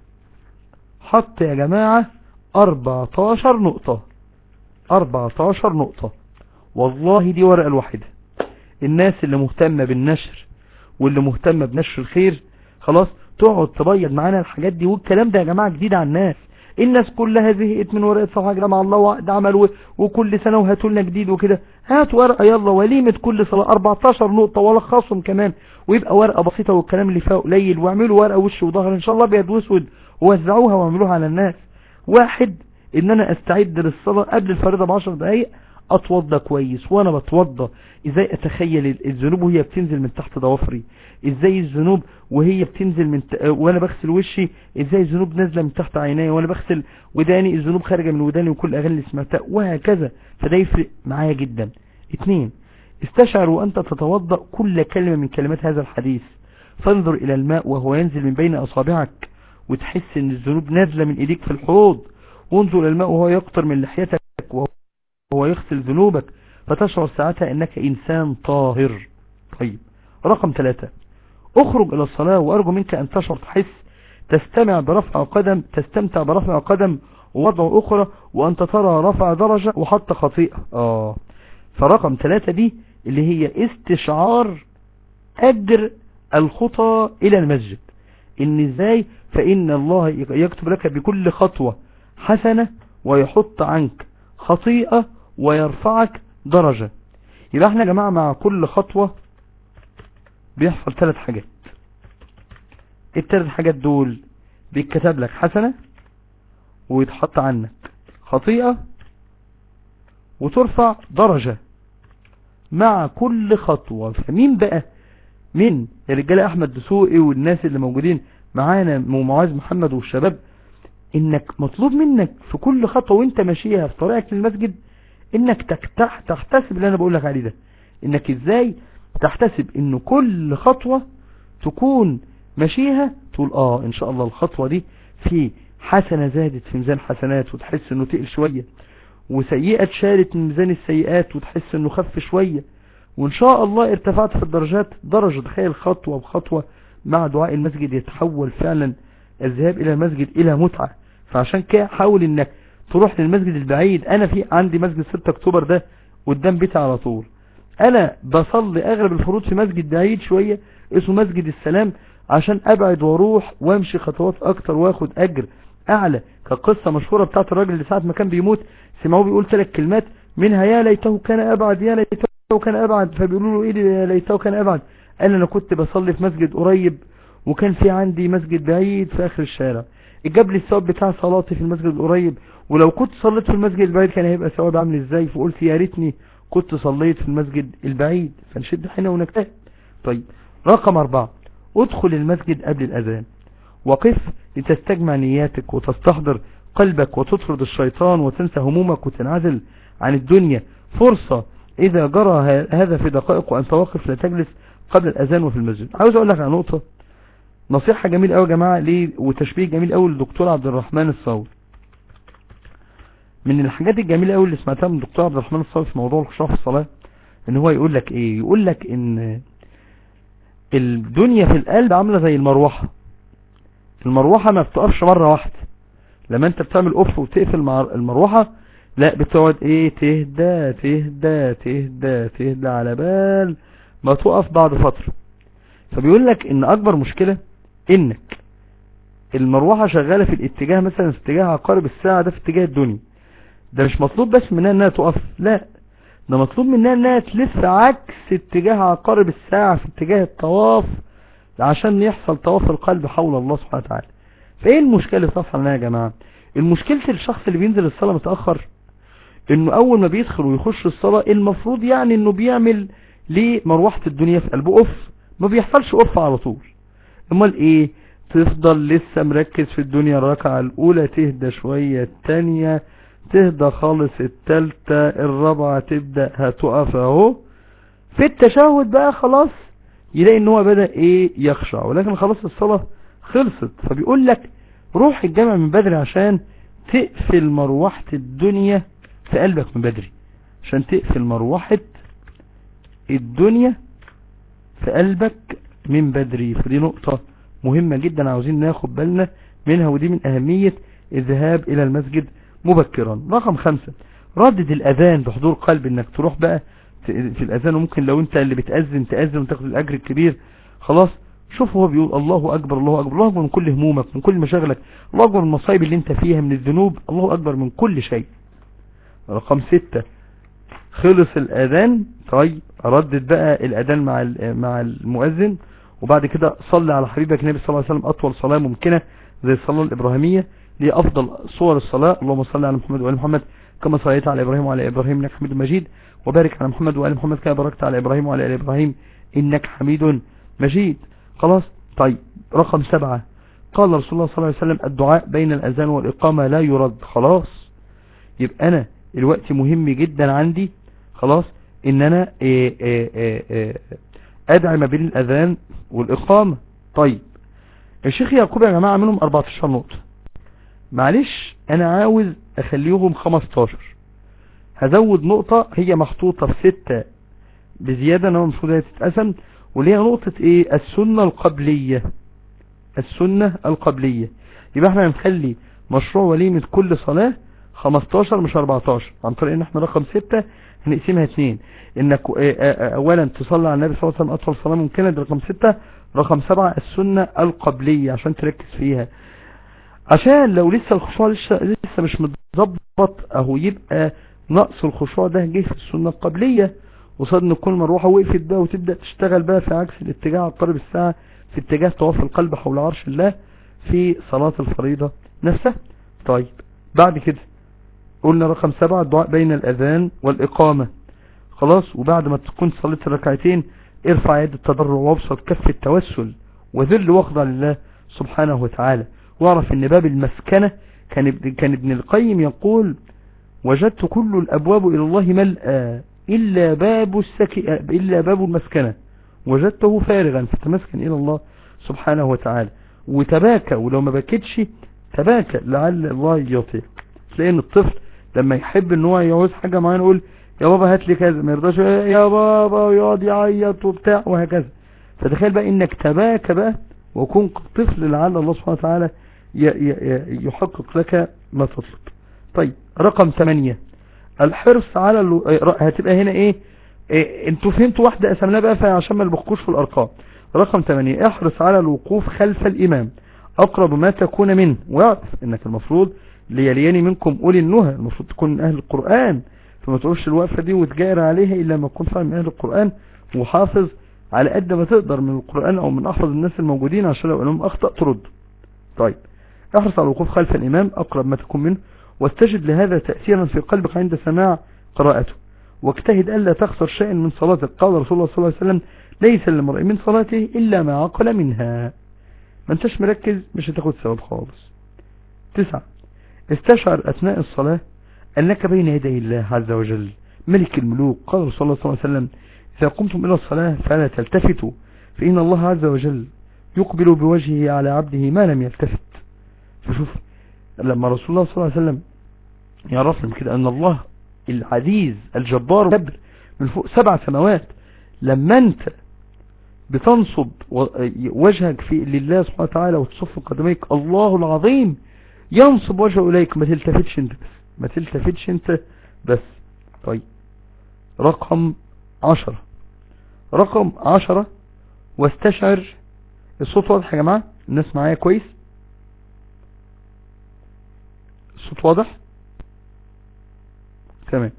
حط يا جماعة 14 نقطة 14 نقطة والله دي ورقة الواحدة الناس اللي مهتمة بالنشر واللي مهتمة بنشر الخير خلاص تقعد تبيض معانا الحاجات دي والكلام ده يا جماعة جديد على الناس الناس كلها زهقت من ورقة صفحة كده مع الله وعقد عمل وكل سنة وهاتوا لنا جديد وكده هات ورقة يلا وليمة كل صلاة 14 نقطة ولخصهم كمان ويبقى ورقة بسيطة والكلام اللي فيها قليل واعملوا ورقة وش وظهر ان شاء الله ابيض واسود ووزعوها واعملوها على الناس واحد ان انا استعد للصلاة قبل الفريضة ب 10 دقايق اتوضى كويس وانا بتوضى ازاي اتخيل الذنوب وهي بتنزل من تحت ضوافري ازاي الذنوب وهي بتنزل من ت... وانا بغسل وشي ازاي الذنوب نازله من تحت عيني وانا بغسل وداني الذنوب خارجه من وداني وكل اغاني اللي سمعتها وهكذا فده يفرق معايا جدا اتنين استشعر وانت تتوضا كل كلمه من كلمات هذا الحديث فانظر الى الماء وهو ينزل من بين اصابعك وتحس ان الذنوب نازله من ايديك في الحوض وانظر الى الماء وهو يقطر من لحيتك وهو يغسل ذنوبك فتشعر ساعتها انك انسان طاهر طيب رقم ثلاثة اخرج الى الصلاة وارجو منك ان تشعر تحس تستمع برفع قدم تستمتع برفع قدم ووضع اخرى وانت ترى رفع درجة وحط خطيئة اه فرقم ثلاثة دي اللي هي استشعار اجر الخطى الى المسجد ان ازاي فان الله يكتب لك بكل خطوة حسنة ويحط عنك خطيئة ويرفعك درجة يبقى احنا يا جماعة مع كل خطوة بيحصل ثلاث حاجات الثلاث حاجات دول بيتكتب لك حسنة ويتحط عنك خطيئة وترفع درجة مع كل خطوة فمين بقى من الرجالة احمد دسوقي والناس اللي موجودين معانا ومعاذ محمد والشباب انك مطلوب منك في كل خطوة وانت ماشيها في طريقك للمسجد انك تكتح تحتسب اللي انا بقول لك عليه ده انك ازاي تحتسب ان كل خطوة تكون ماشيها تقول اه ان شاء الله الخطوة دي في حسنة زادت في ميزان حسنات وتحس انه تقل شوية وسيئة اتشالت من ميزان السيئات وتحس انه خف شوية وان شاء الله ارتفعت في الدرجات درجة تخيل خطوة بخطوة مع دعاء المسجد يتحول فعلا الذهاب الى المسجد الى متعة فعشان كده حاول انك تروح للمسجد البعيد انا في عندي مسجد 6 اكتوبر ده قدام بيتي على طول انا بصلي اغلب الفروض في مسجد بعيد شوية اسمه مسجد السلام عشان ابعد واروح وامشي خطوات اكتر واخد اجر اعلى كقصة مشهورة بتاعت الراجل اللي ساعة ما كان بيموت سمعوه بيقول ثلاث كلمات منها يا ليته كان ابعد يا ليته كان ابعد فبيقولوا له ايه يا ليته كان ابعد قال انا كنت بصلي في مسجد قريب وكان في عندي مسجد بعيد في اخر الشارع جاب لي الثواب بتاع صلاتي في المسجد القريب ولو كنت صليت في المسجد البعيد كان هيبقى ثواب عامل ازاي فقلت يا ريتني كنت صليت في المسجد البعيد فنشد حين ونجتهد طيب رقم اربعة ادخل المسجد قبل الاذان وقف لتستجمع نياتك وتستحضر قلبك وتطرد الشيطان وتنسى همومك وتنعزل عن الدنيا فرصة إذا جرى هذا في دقائق وأنت واقف لا تجلس قبل الأذان وفي المسجد عاوز أقول لك على نقطة نصيحة جميل قوي يا جماعة ليه وتشبيه جميل قوي للدكتور عبد الرحمن الصاوي من الحاجات الجميلة قوي اللي سمعتها من الدكتور عبد الرحمن الصاوي في موضوع الخشوع في الصلاة ان هو يقول لك ايه يقول لك ان الدنيا في القلب عاملة زي المروحة المروحة ما بتقفش مرة واحدة لما انت بتعمل اوف وتقفل مع المروحة لا بتقعد ايه تهدى تهدى تهدى تهدى على بال ما تقف بعد فترة فبيقول لك ان اكبر مشكلة انك المروحة شغالة في الاتجاه مثلا في اتجاه عقارب الساعة ده في اتجاه الدنيا ده مش مطلوب بس منها انها تقف لا ده مطلوب منها انها تلف عكس اتجاه عقارب الساعة في اتجاه الطواف عشان يحصل طواف القلب حول الله سبحانه وتعالى فايه المشكلة اللي بتحصل لنا يا جماعة المشكلة الشخص اللي بينزل الصلاة متأخر انه اول ما بيدخل ويخش الصلاة المفروض يعني انه بيعمل لمروحة الدنيا في قلبه اوف ما بيحصلش اوف على طول امال ايه تفضل لسه مركز في الدنيا الركعة الاولى تهدى شوية التانية تهدى خالص التالتة الرابعة تبدأ هتقف اهو في التشهد بقى خلاص يلاقي ان هو بدأ ايه يخشع ولكن خلاص الصلاة خلصت فبيقول لك روح الجامع من بدري عشان تقفل مروحة الدنيا في قلبك من بدري عشان تقفل مروحة الدنيا في قلبك من بدري فدي نقطة مهمة جدا عاوزين ناخد بالنا منها ودي من اهمية الذهاب الى المسجد مبكرا رقم خمسة ردد الاذان بحضور قلب انك تروح بقى في الاذان وممكن لو انت اللي بتأذن تأذن وتاخد الاجر الكبير خلاص شوف هو بيقول الله اكبر الله اكبر الله اكبر من كل همومك من كل مشاغلك الله اكبر من المصايب اللي انت فيها من الذنوب الله اكبر من كل شيء رقم ستة خلص الاذان طيب ردد بقى الاذان مع مع المؤذن وبعد كده صلي على حبيبك النبي صلى الله عليه وسلم اطول صلاة ممكنة زي الصلاة الابراهيمية دي افضل صور الصلاة اللهم صل على محمد وآل محمد كما صليت على ابراهيم وعلى ابراهيم انك حميد مجيد وبارك على محمد وآل محمد كما باركت على ابراهيم وعلى ال ابراهيم انك حميد مجيد خلاص طيب رقم سبعة قال رسول الله صلى الله عليه وسلم الدعاء بين الاذان والاقامة لا يرد خلاص يبقى انا الوقت مهم جدا عندي خلاص ان انا إيه إيه إيه ادعي ما بين الاذان والاقامة طيب الشيخ يعقوب يا جماعة منهم 14 نقطة معلش انا عاوز اخليهم 15 هزود نقطة هي محطوطة في 6 بزيادة انما المفروض هي تتقسم وليها نقطة ايه السنة القبلية السنة القبلية يبقى احنا هنخلي مشروع وليمة كل صلاة 15 مش 14 عن طريق ان احنا رقم 6 هنقسمها 2 انك اولا تصلي على النبي صلى الله عليه وسلم اطول صلاة ممكنة دي رقم 6 رقم 7 السنة القبلية عشان تركز فيها عشان لو لسه الخشوع لسه, لسه مش متظبط اهو يبقى نقص الخشوع ده جه في السنة القبلية وصاد ان كل مروحة وقفت بقى وتبدأ تشتغل بقى في عكس الاتجاه عقارب الساعة في اتجاه طواف القلب حول عرش الله في صلاة الفريضة نفسها طيب بعد كده قلنا رقم سبعة الدعاء بين الأذان والإقامة خلاص وبعد ما تكون صليت الركعتين ارفع يد التضرع وابسط كف التوسل وذل واخضع لله سبحانه وتعالى واعرف ان باب المسكنة كان كان ابن القيم يقول وجدت كل الابواب الى الله ملأى الا باب السكي الا باب المسكنة وجدته فارغا فتمسكن الى الله سبحانه وتعالى وتباكى ولو ما بكتش تباكى لعل الله يعطيك تلاقي ان الطفل لما يحب ان هو يعوز حاجة معينة يقول يا بابا هات لي كذا ما يرضاش يا بابا ويقعد يعيط وبتاع وهكذا فتخيل بقى انك تباكى بقى وكن طفل لعل الله سبحانه وتعالى يحقق لك ما تطلب طيب رقم ثمانية الحرص على الو... هتبقى هنا ايه, إيه انتوا فهمتوا واحدة اسمنا بقى عشان ما نبقوش في الارقام رقم ثمانية احرص على الوقوف خلف الامام اقرب ما تكون منه واعرف انك المفروض ليلياني منكم اولي النهى المفروض تكون من اهل القرآن فما تقولش الوقفة دي وتجاير عليها الا ما تكون فاهم من اهل القرآن وحافظ على قد ما تقدر من القرآن او من احفظ الناس الموجودين عشان لو الامام اخطأ ترد طيب احرص على الوقوف خلف الامام اقرب ما تكون منه واستجد لهذا تأثيرا في قلبك عند سماع قراءته واجتهد ألا تخسر شيئا من صلاتك قال رسول الله صلى الله عليه وسلم ليس للمرء من صلاته إلا ما عقل منها ما انتش مركز مش هتاخد ثواب خالص تسعة استشعر أثناء الصلاة أنك بين يدي الله عز وجل ملك الملوك قال رسول الله صلى الله عليه وسلم إذا قمتم إلى الصلاة فلا تلتفتوا فإن الله عز وجل يقبل بوجهه على عبده ما لم يلتفت فشوف لما رسول الله صلى الله عليه وسلم يعرفنا كده أن الله العزيز الجبار الكبر من فوق سبع سماوات لما أنت بتنصب وجهك في لله سبحانه وتعالى وتصف قدميك الله العظيم ينصب وجهه إليك ما تلتفتش انت بس ما تلتفتش انت بس طيب رقم عشرة رقم عشرة واستشعر الصوت واضح يا جماعة الناس معايا كويس الصوت واضح تمام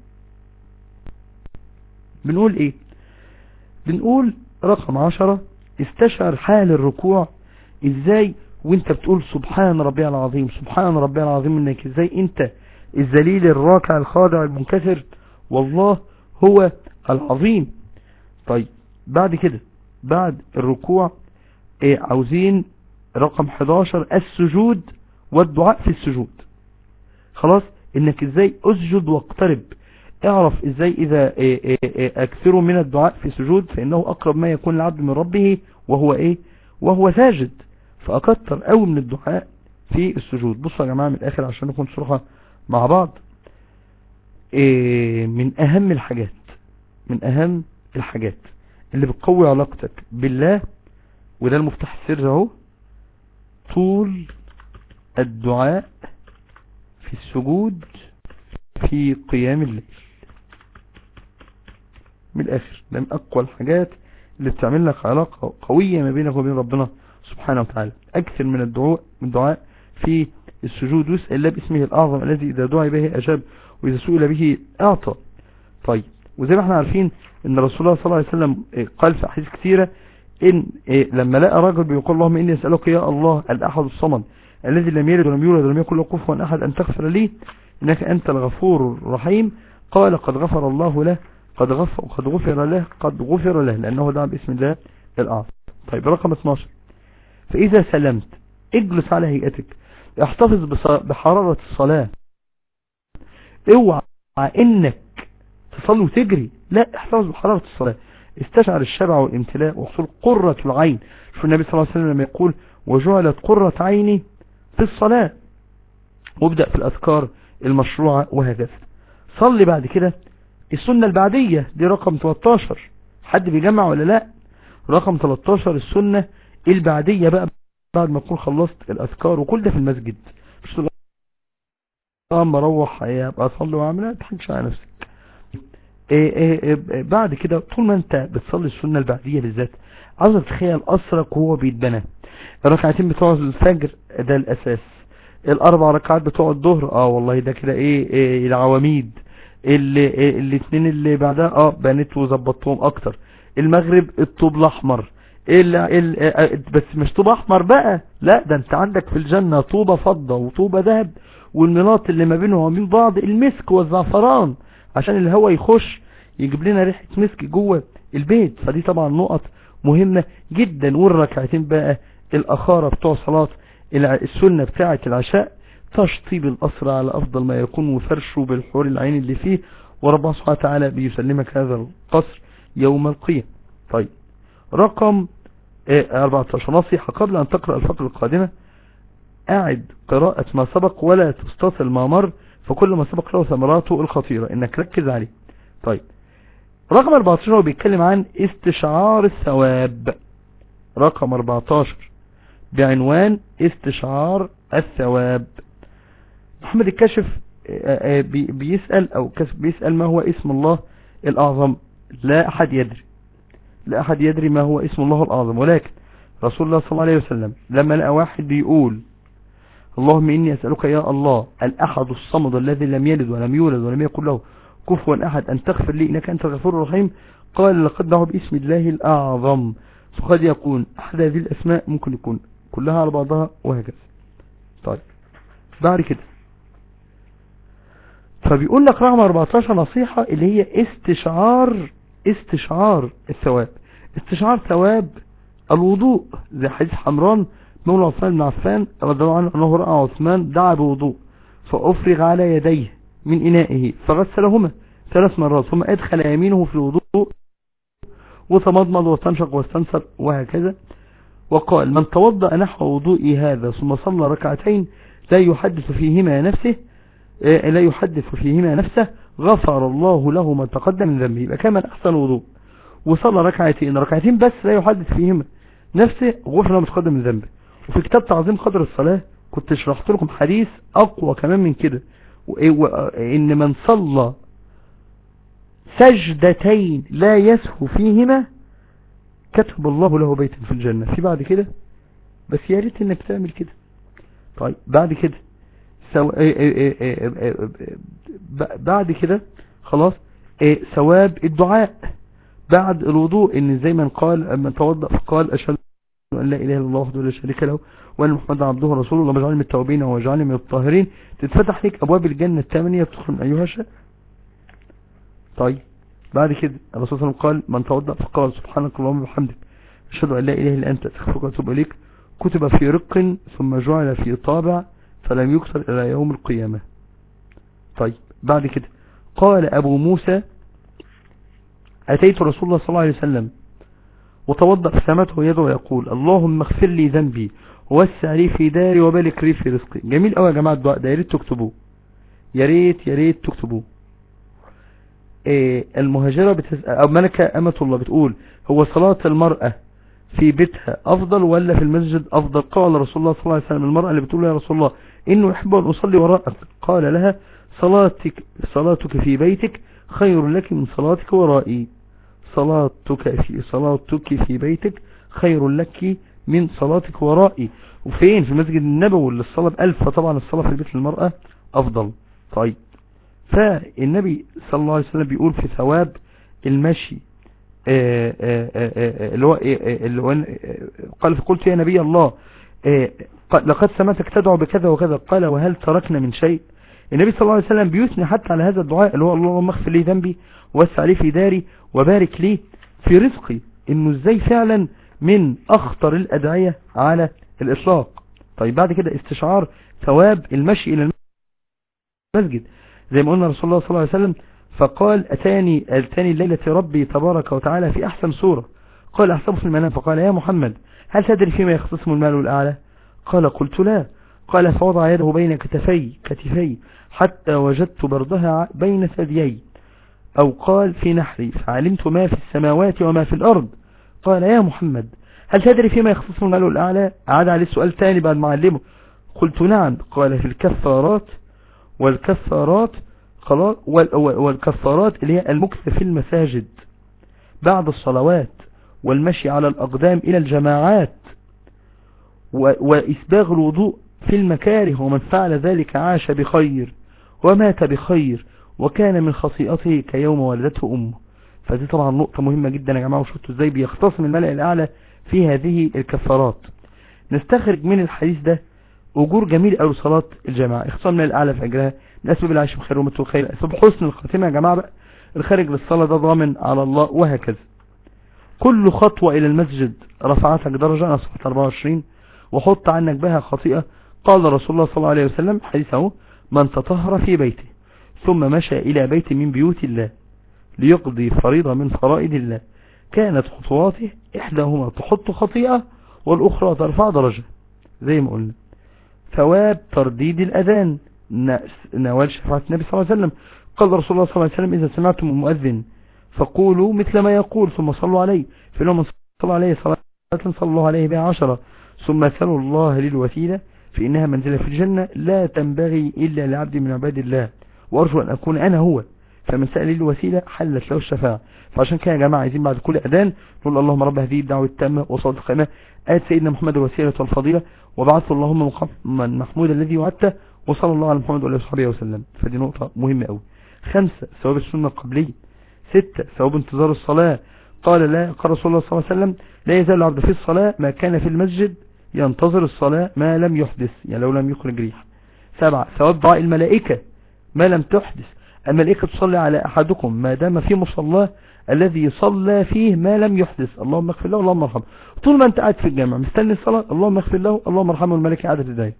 بنقول ايه بنقول رقم عشرة استشعر حال الركوع ازاي وانت بتقول سبحان ربي العظيم سبحان ربي العظيم انك ازاي انت الذليل الراكع الخاضع المنكسر والله هو العظيم طيب بعد كده بعد الركوع ايه عاوزين رقم 11 السجود والدعاء في السجود خلاص انك ازاي اسجد واقترب اعرف ازاي اذا إيه إيه إيه اكثروا من الدعاء في السجود فانه اقرب ما يكون العبد من ربه وهو ايه وهو ساجد فاكتر قوي من الدعاء في السجود بصوا يا جماعة من الاخر عشان نكون صراحة مع بعض إيه من اهم الحاجات من اهم الحاجات اللي بتقوي علاقتك بالله وده المفتاح السر اهو طول الدعاء في السجود في قيام الليل من الاخر ده من اقوى الحاجات اللي بتعمل لك علاقة قوية ما بينك وبين ربنا سبحانه وتعالى اكثر من الدعاء من الدعاء في السجود واسأل الله باسمه الاعظم الذي اذا دعي به اجاب واذا سئل به اعطى طيب وزي ما احنا عارفين ان رسول الله صلى الله عليه وسلم قال في احاديث كثيرة ان لما لقى رجل بيقول اللهم اني اسألك يا الله الاحد الصمد الذي لم يلد ولم يولد ولم يكن له كفوا احد ان تغفر لي انك انت الغفور الرحيم قال قد غفر الله له قد غفر قد غفر له قد غفر له لانه دعا باسم الله الاعظم طيب رقم 12 فاذا سلمت اجلس على هيئتك احتفظ بحرارة الصلاة اوعى انك تصلي وتجري لا احتفظ بحرارة الصلاة استشعر الشبع والامتلاء وحصول قرة العين شو النبي صلى الله عليه وسلم لما يقول وجعلت قرة عيني في الصلاة وابدأ في الأذكار المشروعة وهكذا صلي بعد كده السنة البعدية دي رقم 13 حد بيجمع ولا لا رقم 13 السنة البعدية بقى بعد ما تكون خلصت الأذكار وكل ده في المسجد مش تقول اما اروح ابقى اصلي واعمل ما تحكش على نفسك إيه إيه إيه بعد كده طول ما انت بتصلي السنة البعدية بالذات عاوز تتخيل أسرك وهو بيتبنى الركعتين بتوع الفجر ده الأساس الأربع ركعات بتوع الظهر اه والله ده كده ايه, إيه العواميد اللي إيه الاثنين اللي بعدها اه بنيت وظبطتهم اكتر المغرب الطوب الاحمر ال ال بس مش طوب احمر بقى لا ده انت عندك في الجنة طوبة فضة وطوبة ذهب والمناط اللي ما بينهم وبين بعض المسك والزعفران عشان الهواء يخش يجيب لنا ريحة مسك جوه البيت فدي طبعا نقط مهمة جدا والركعتين بقى الاخارة بتوع صلاة السنة بتاعة العشاء تشطيب الأسر على أفضل ما يكون وفرشه بالحور العين اللي فيه وربنا سبحانه وتعالى بيسلمك هذا القصر يوم القيامة طيب رقم 14 نصيحة قبل أن تقرأ الفقرة القادمة أعد قراءة ما سبق ولا تستطل ما مر فكل ما سبق له ثمراته الخطيرة إنك ركز عليه طيب رقم 14 هو بيتكلم عن استشعار الثواب رقم 14 بعنوان استشعار الثواب محمد الكاشف بيسأل او بيسأل ما هو اسم الله الاعظم لا احد يدري لا احد يدري ما هو اسم الله الاعظم ولكن رسول الله صلى الله عليه وسلم لما لقى واحد بيقول اللهم اني اسألك يا الله الاحد الصمد الذي لم يلد ولم يولد ولم يكن له كفوا احد ان تغفر لي انك انت الغفور الرحيم قال لقد دعوا باسم الله الاعظم فقد يكون احد هذه الاسماء ممكن يكون كلها على بعضها وهكذا طيب بعد كده فبيقول لك رقم 14 نصيحة اللي هي استشعار استشعار الثواب استشعار ثواب الوضوء زي حديث حمران مولى عثمان بن عفان رضي الله عنه انه رأى عثمان دعا بوضوء فأفرغ على يديه من إنائه فغسلهما ثلاث مرات ثم أدخل يمينه في الوضوء وتمضمض واستنشق واستنثر وهكذا وقال من توضأ نحو وضوء هذا ثم صلى ركعتين لا يحدث فيهما نفسه آه، لا يحدث فيهما نفسه غفر الله له ما تقدم من ذنبه يبقى كما أحسن وضوء وصلى ركعتين ركعتين بس لا يحدث فيهما نفسه غفر له ما تقدم من ذنبه وفي كتاب تعظيم قدر الصلاة كنت شرحت لكم حديث أقوى كمان من كده إن من صلى سجدتين لا يسهو فيهما كتب الله له بيتا في الجنة في بعد كده بس يا ريت انك تعمل كده طيب بعد كده سو... بعد كده خلاص ثواب الدعاء بعد الوضوء ان زي ما قال من توضأ فقال اشهد ان لا اله الا الله وحده لا شريك له وان محمدا عبده ورسوله اللهم اجعلني من التوابين واجعلني من الطاهرين تتفتح لك ابواب الجنه الثمانيه تدخل من ايها شاء طيب بعد كده الرسول صلى الله عليه وسلم قال من توضأ فقال سبحانك اللهم وبحمدك اشهد ان لا اله الا انت استغفرك واتوب اليك كتب في رق ثم جعل في طابع فلم يكسر الى يوم القيامة طيب بعد كده قال ابو موسى اتيت رسول الله صلى الله عليه وسلم وتوضأ فسمته يده ويقول اللهم اغفر لي ذنبي ووسع لي في داري وبارك لي في رزقي جميل قوي يا جماعه الدعاء ده يا ريت تكتبوه يا ريت يا ريت تكتبوه إيه المهاجرة بتس... أو ملكة أمة الله بتقول هو صلاة المرأة في بيتها أفضل ولا في المسجد أفضل قال رسول الله صلى الله عليه وسلم المرأة اللي بتقول يا رسول الله إنه يحب أن أصلي وراءك قال لها صلاتك, صلاتك في بيتك خير لك من صلاتك ورائي صلاتك في صلاتك في بيتك خير لك من صلاتك ورائي وفين في المسجد النبوي للصلاة بألف فطبعا الصلاة في بيت المرأة أفضل طيب فالنبي صلى الله عليه وسلم بيقول في ثواب المشي اللي هو اللي هو قال فقلت يا نبي الله لقد سمعتك تدعو بكذا وكذا قال وهل تركنا من شيء النبي صلى الله عليه وسلم بيثني حتى على هذا الدعاء اللي هو اللهم اغفر لي ذنبي ووسع لي في داري وبارك لي في رزقي انه ازاي فعلا من اخطر الادعية على الاطلاق طيب بعد كده استشعار ثواب المشي الى المسجد زي ما قلنا رسول الله صلى الله عليه وسلم فقال أتاني أتاني الليلة ربي تبارك وتعالى في أحسن صورة قال أحسبه في المنام فقال يا محمد هل تدري فيما يختصم المال الأعلى قال قلت لا قال فوضع يده بين كتفي كتفي حتى وجدت بردها بين ثديي أو قال في نحري فعلمت ما في السماوات وما في الأرض قال يا محمد هل تدري فيما يختصم المال الأعلى عاد عليه السؤال تاني بعد ما علمه قلت نعم قال في الكفارات والكفارات خلاص والكفارات اللي هي المكث في المساجد بعد الصلوات والمشي على الأقدام إلى الجماعات وإسباغ الوضوء في المكاره ومن فعل ذلك عاش بخير ومات بخير وكان من خطيئته كيوم ولدته أمه فدي طبعا نقطة مهمة جدا يا جماعة وشفتوا ازاي بيختصم الملأ الأعلى في هذه الكفارات نستخرج من الحديث ده أجور جميل أو صلاة الجماعة اختصام من الأعلى في أجرها من أسباب العيش بخير ومتو خير أسباب حسن الخاتمة يا جماعة بقى الخارج للصلاة ده ضامن على الله وهكذا كل خطوة إلى المسجد رفعتك درجة أنا صفحة 24 وحط عنك بها خطيئة قال رسول الله صلى الله عليه وسلم حديثه من تطهر في بيته ثم مشى إلى بيت من بيوت الله ليقضي فريضة من فرائض الله كانت خطواته إحداهما تحط خطيئة والأخرى ترفع درجة زي ما قلنا ثواب ترديد الأذان نوال شفاعة النبي صلى الله عليه وسلم قال رسول الله صلى الله عليه وسلم إذا سمعتم المؤذن فقولوا مثل ما يقول ثم صلوا عليه فإنه من صلى عليه صلاة صلى الله عليه بها عشرة ثم سلوا الله للوسيلة فإنها منزلة في الجنة لا تنبغي إلا لعبد من عباد الله وأرجو أن أكون أنا هو فمن سأل لي الوسيلة حلت له الشفاعة فعشان كده يا جماعة عايزين بعد كل أذان نقول اللهم رب هذه الدعوة التامة وصلاة القائمة آت سيدنا محمد الوسيلة والفضيلة وبعث اللهم من محمود الذي وعدته وصلى الله على محمد وعلى صحبه وسلم فدي نقطة مهمة قوي خمسة ثواب السنة القبلية ستة ثواب انتظار الصلاة قال لا قال رسول الله صلى الله عليه وسلم لا يزال العبد في الصلاة ما كان في المسجد ينتظر الصلاة ما لم يحدث يعني لو لم يخرج ريح سبعة ثواب دعاء الملائكة ما لم تحدث الملائكة تصلي على أحدكم ما دام في مصلاه الذي صلى فيه ما لم يحدث اللهم اغفر له اللهم ارحمه طول ما انت قاعد في الجامع مستني الصلاة اللهم اغفر له اللهم ارحمه الملائكة قاعدة تدعي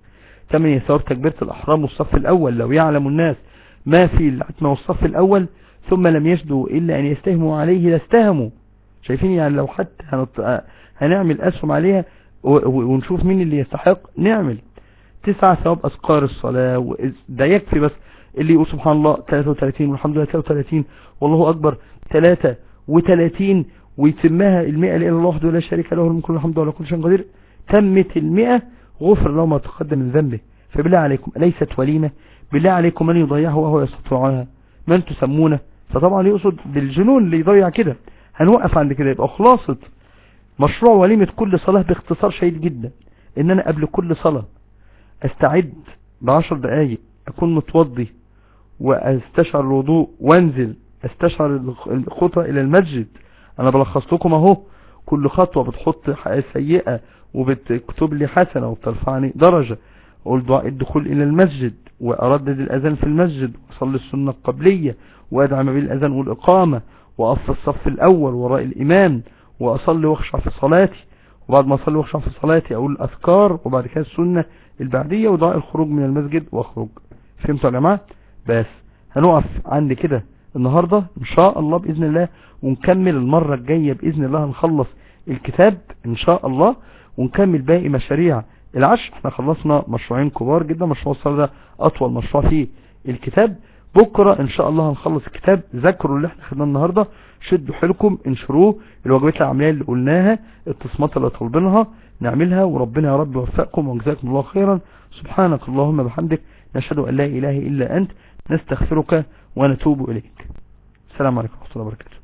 ثمانية ثواب تكبيرة الأحرام والصف الأول لو يعلم الناس ما في العتمة والصف الأول ثم لم يجدوا إلا أن يستهموا عليه لاستهموا شايفين يعني لو حتى هنط... هنعمل أسهم عليها و... ونشوف مين اللي يستحق نعمل تسعة ثواب أذكار الصلاة و... ده يكفي بس اللي يقول سبحان الله 33 والحمد لله 33 والله أكبر 33 ويتمها المئة لإله الله وحده لا شريك له الملك والحمد ولا كل شيء قدير تمت المئة غفر له ما تقدم من ذنبه فبالله عليكم ليست وليمة بالله عليكم من يضيعه وهو يستطيع عنها من تسمونه فطبعا يقصد بالجنون اللي يضيع كده هنوقف عند كده يبقى خلاصة مشروع وليمة كل صلاة باختصار شديد جدا ان انا قبل كل صلاة استعد بعشر دقايق اكون متوضي واستشعر الوضوء وانزل استشعر الخطوة الى المسجد انا بلخص لكم اهو كل خطوة بتحط سيئة وبتكتب لي حسنة وبترفعني درجة اقول دعاء الدخول الى المسجد واردد الاذان في المسجد واصلي السنة القبلية وادعى ما بين الاذان والاقامة واقف الصف الاول وراء الامام واصلي واخشع في صلاتي وبعد ما اصلي واخشع في صلاتي اقول الاذكار وبعد كده السنة البعدية ودعاء الخروج من المسجد واخرج فهمتوا يا جماعة بس هنقف عند كده النهاردة ان شاء الله باذن الله ونكمل المرة الجاية باذن الله هنخلص الكتاب ان شاء الله ونكمل باقي مشاريع العشر احنا خلصنا مشروعين كبار جدا مشروع الصلاة ده اطول مشروع فيه الكتاب بكرة ان شاء الله هنخلص الكتاب ذكروا اللي احنا خدناه النهاردة شدوا حيلكم انشروه الواجبات العملية اللي قلناها التصميمات اللي طالبينها نعملها وربنا يا رب يوفقكم وجزاكم الله خيرا سبحانك اللهم بحمدك نشهد ان لا اله الا انت نستغفرك ونتوب اليك السلام عليكم ورحمة الله وبركاته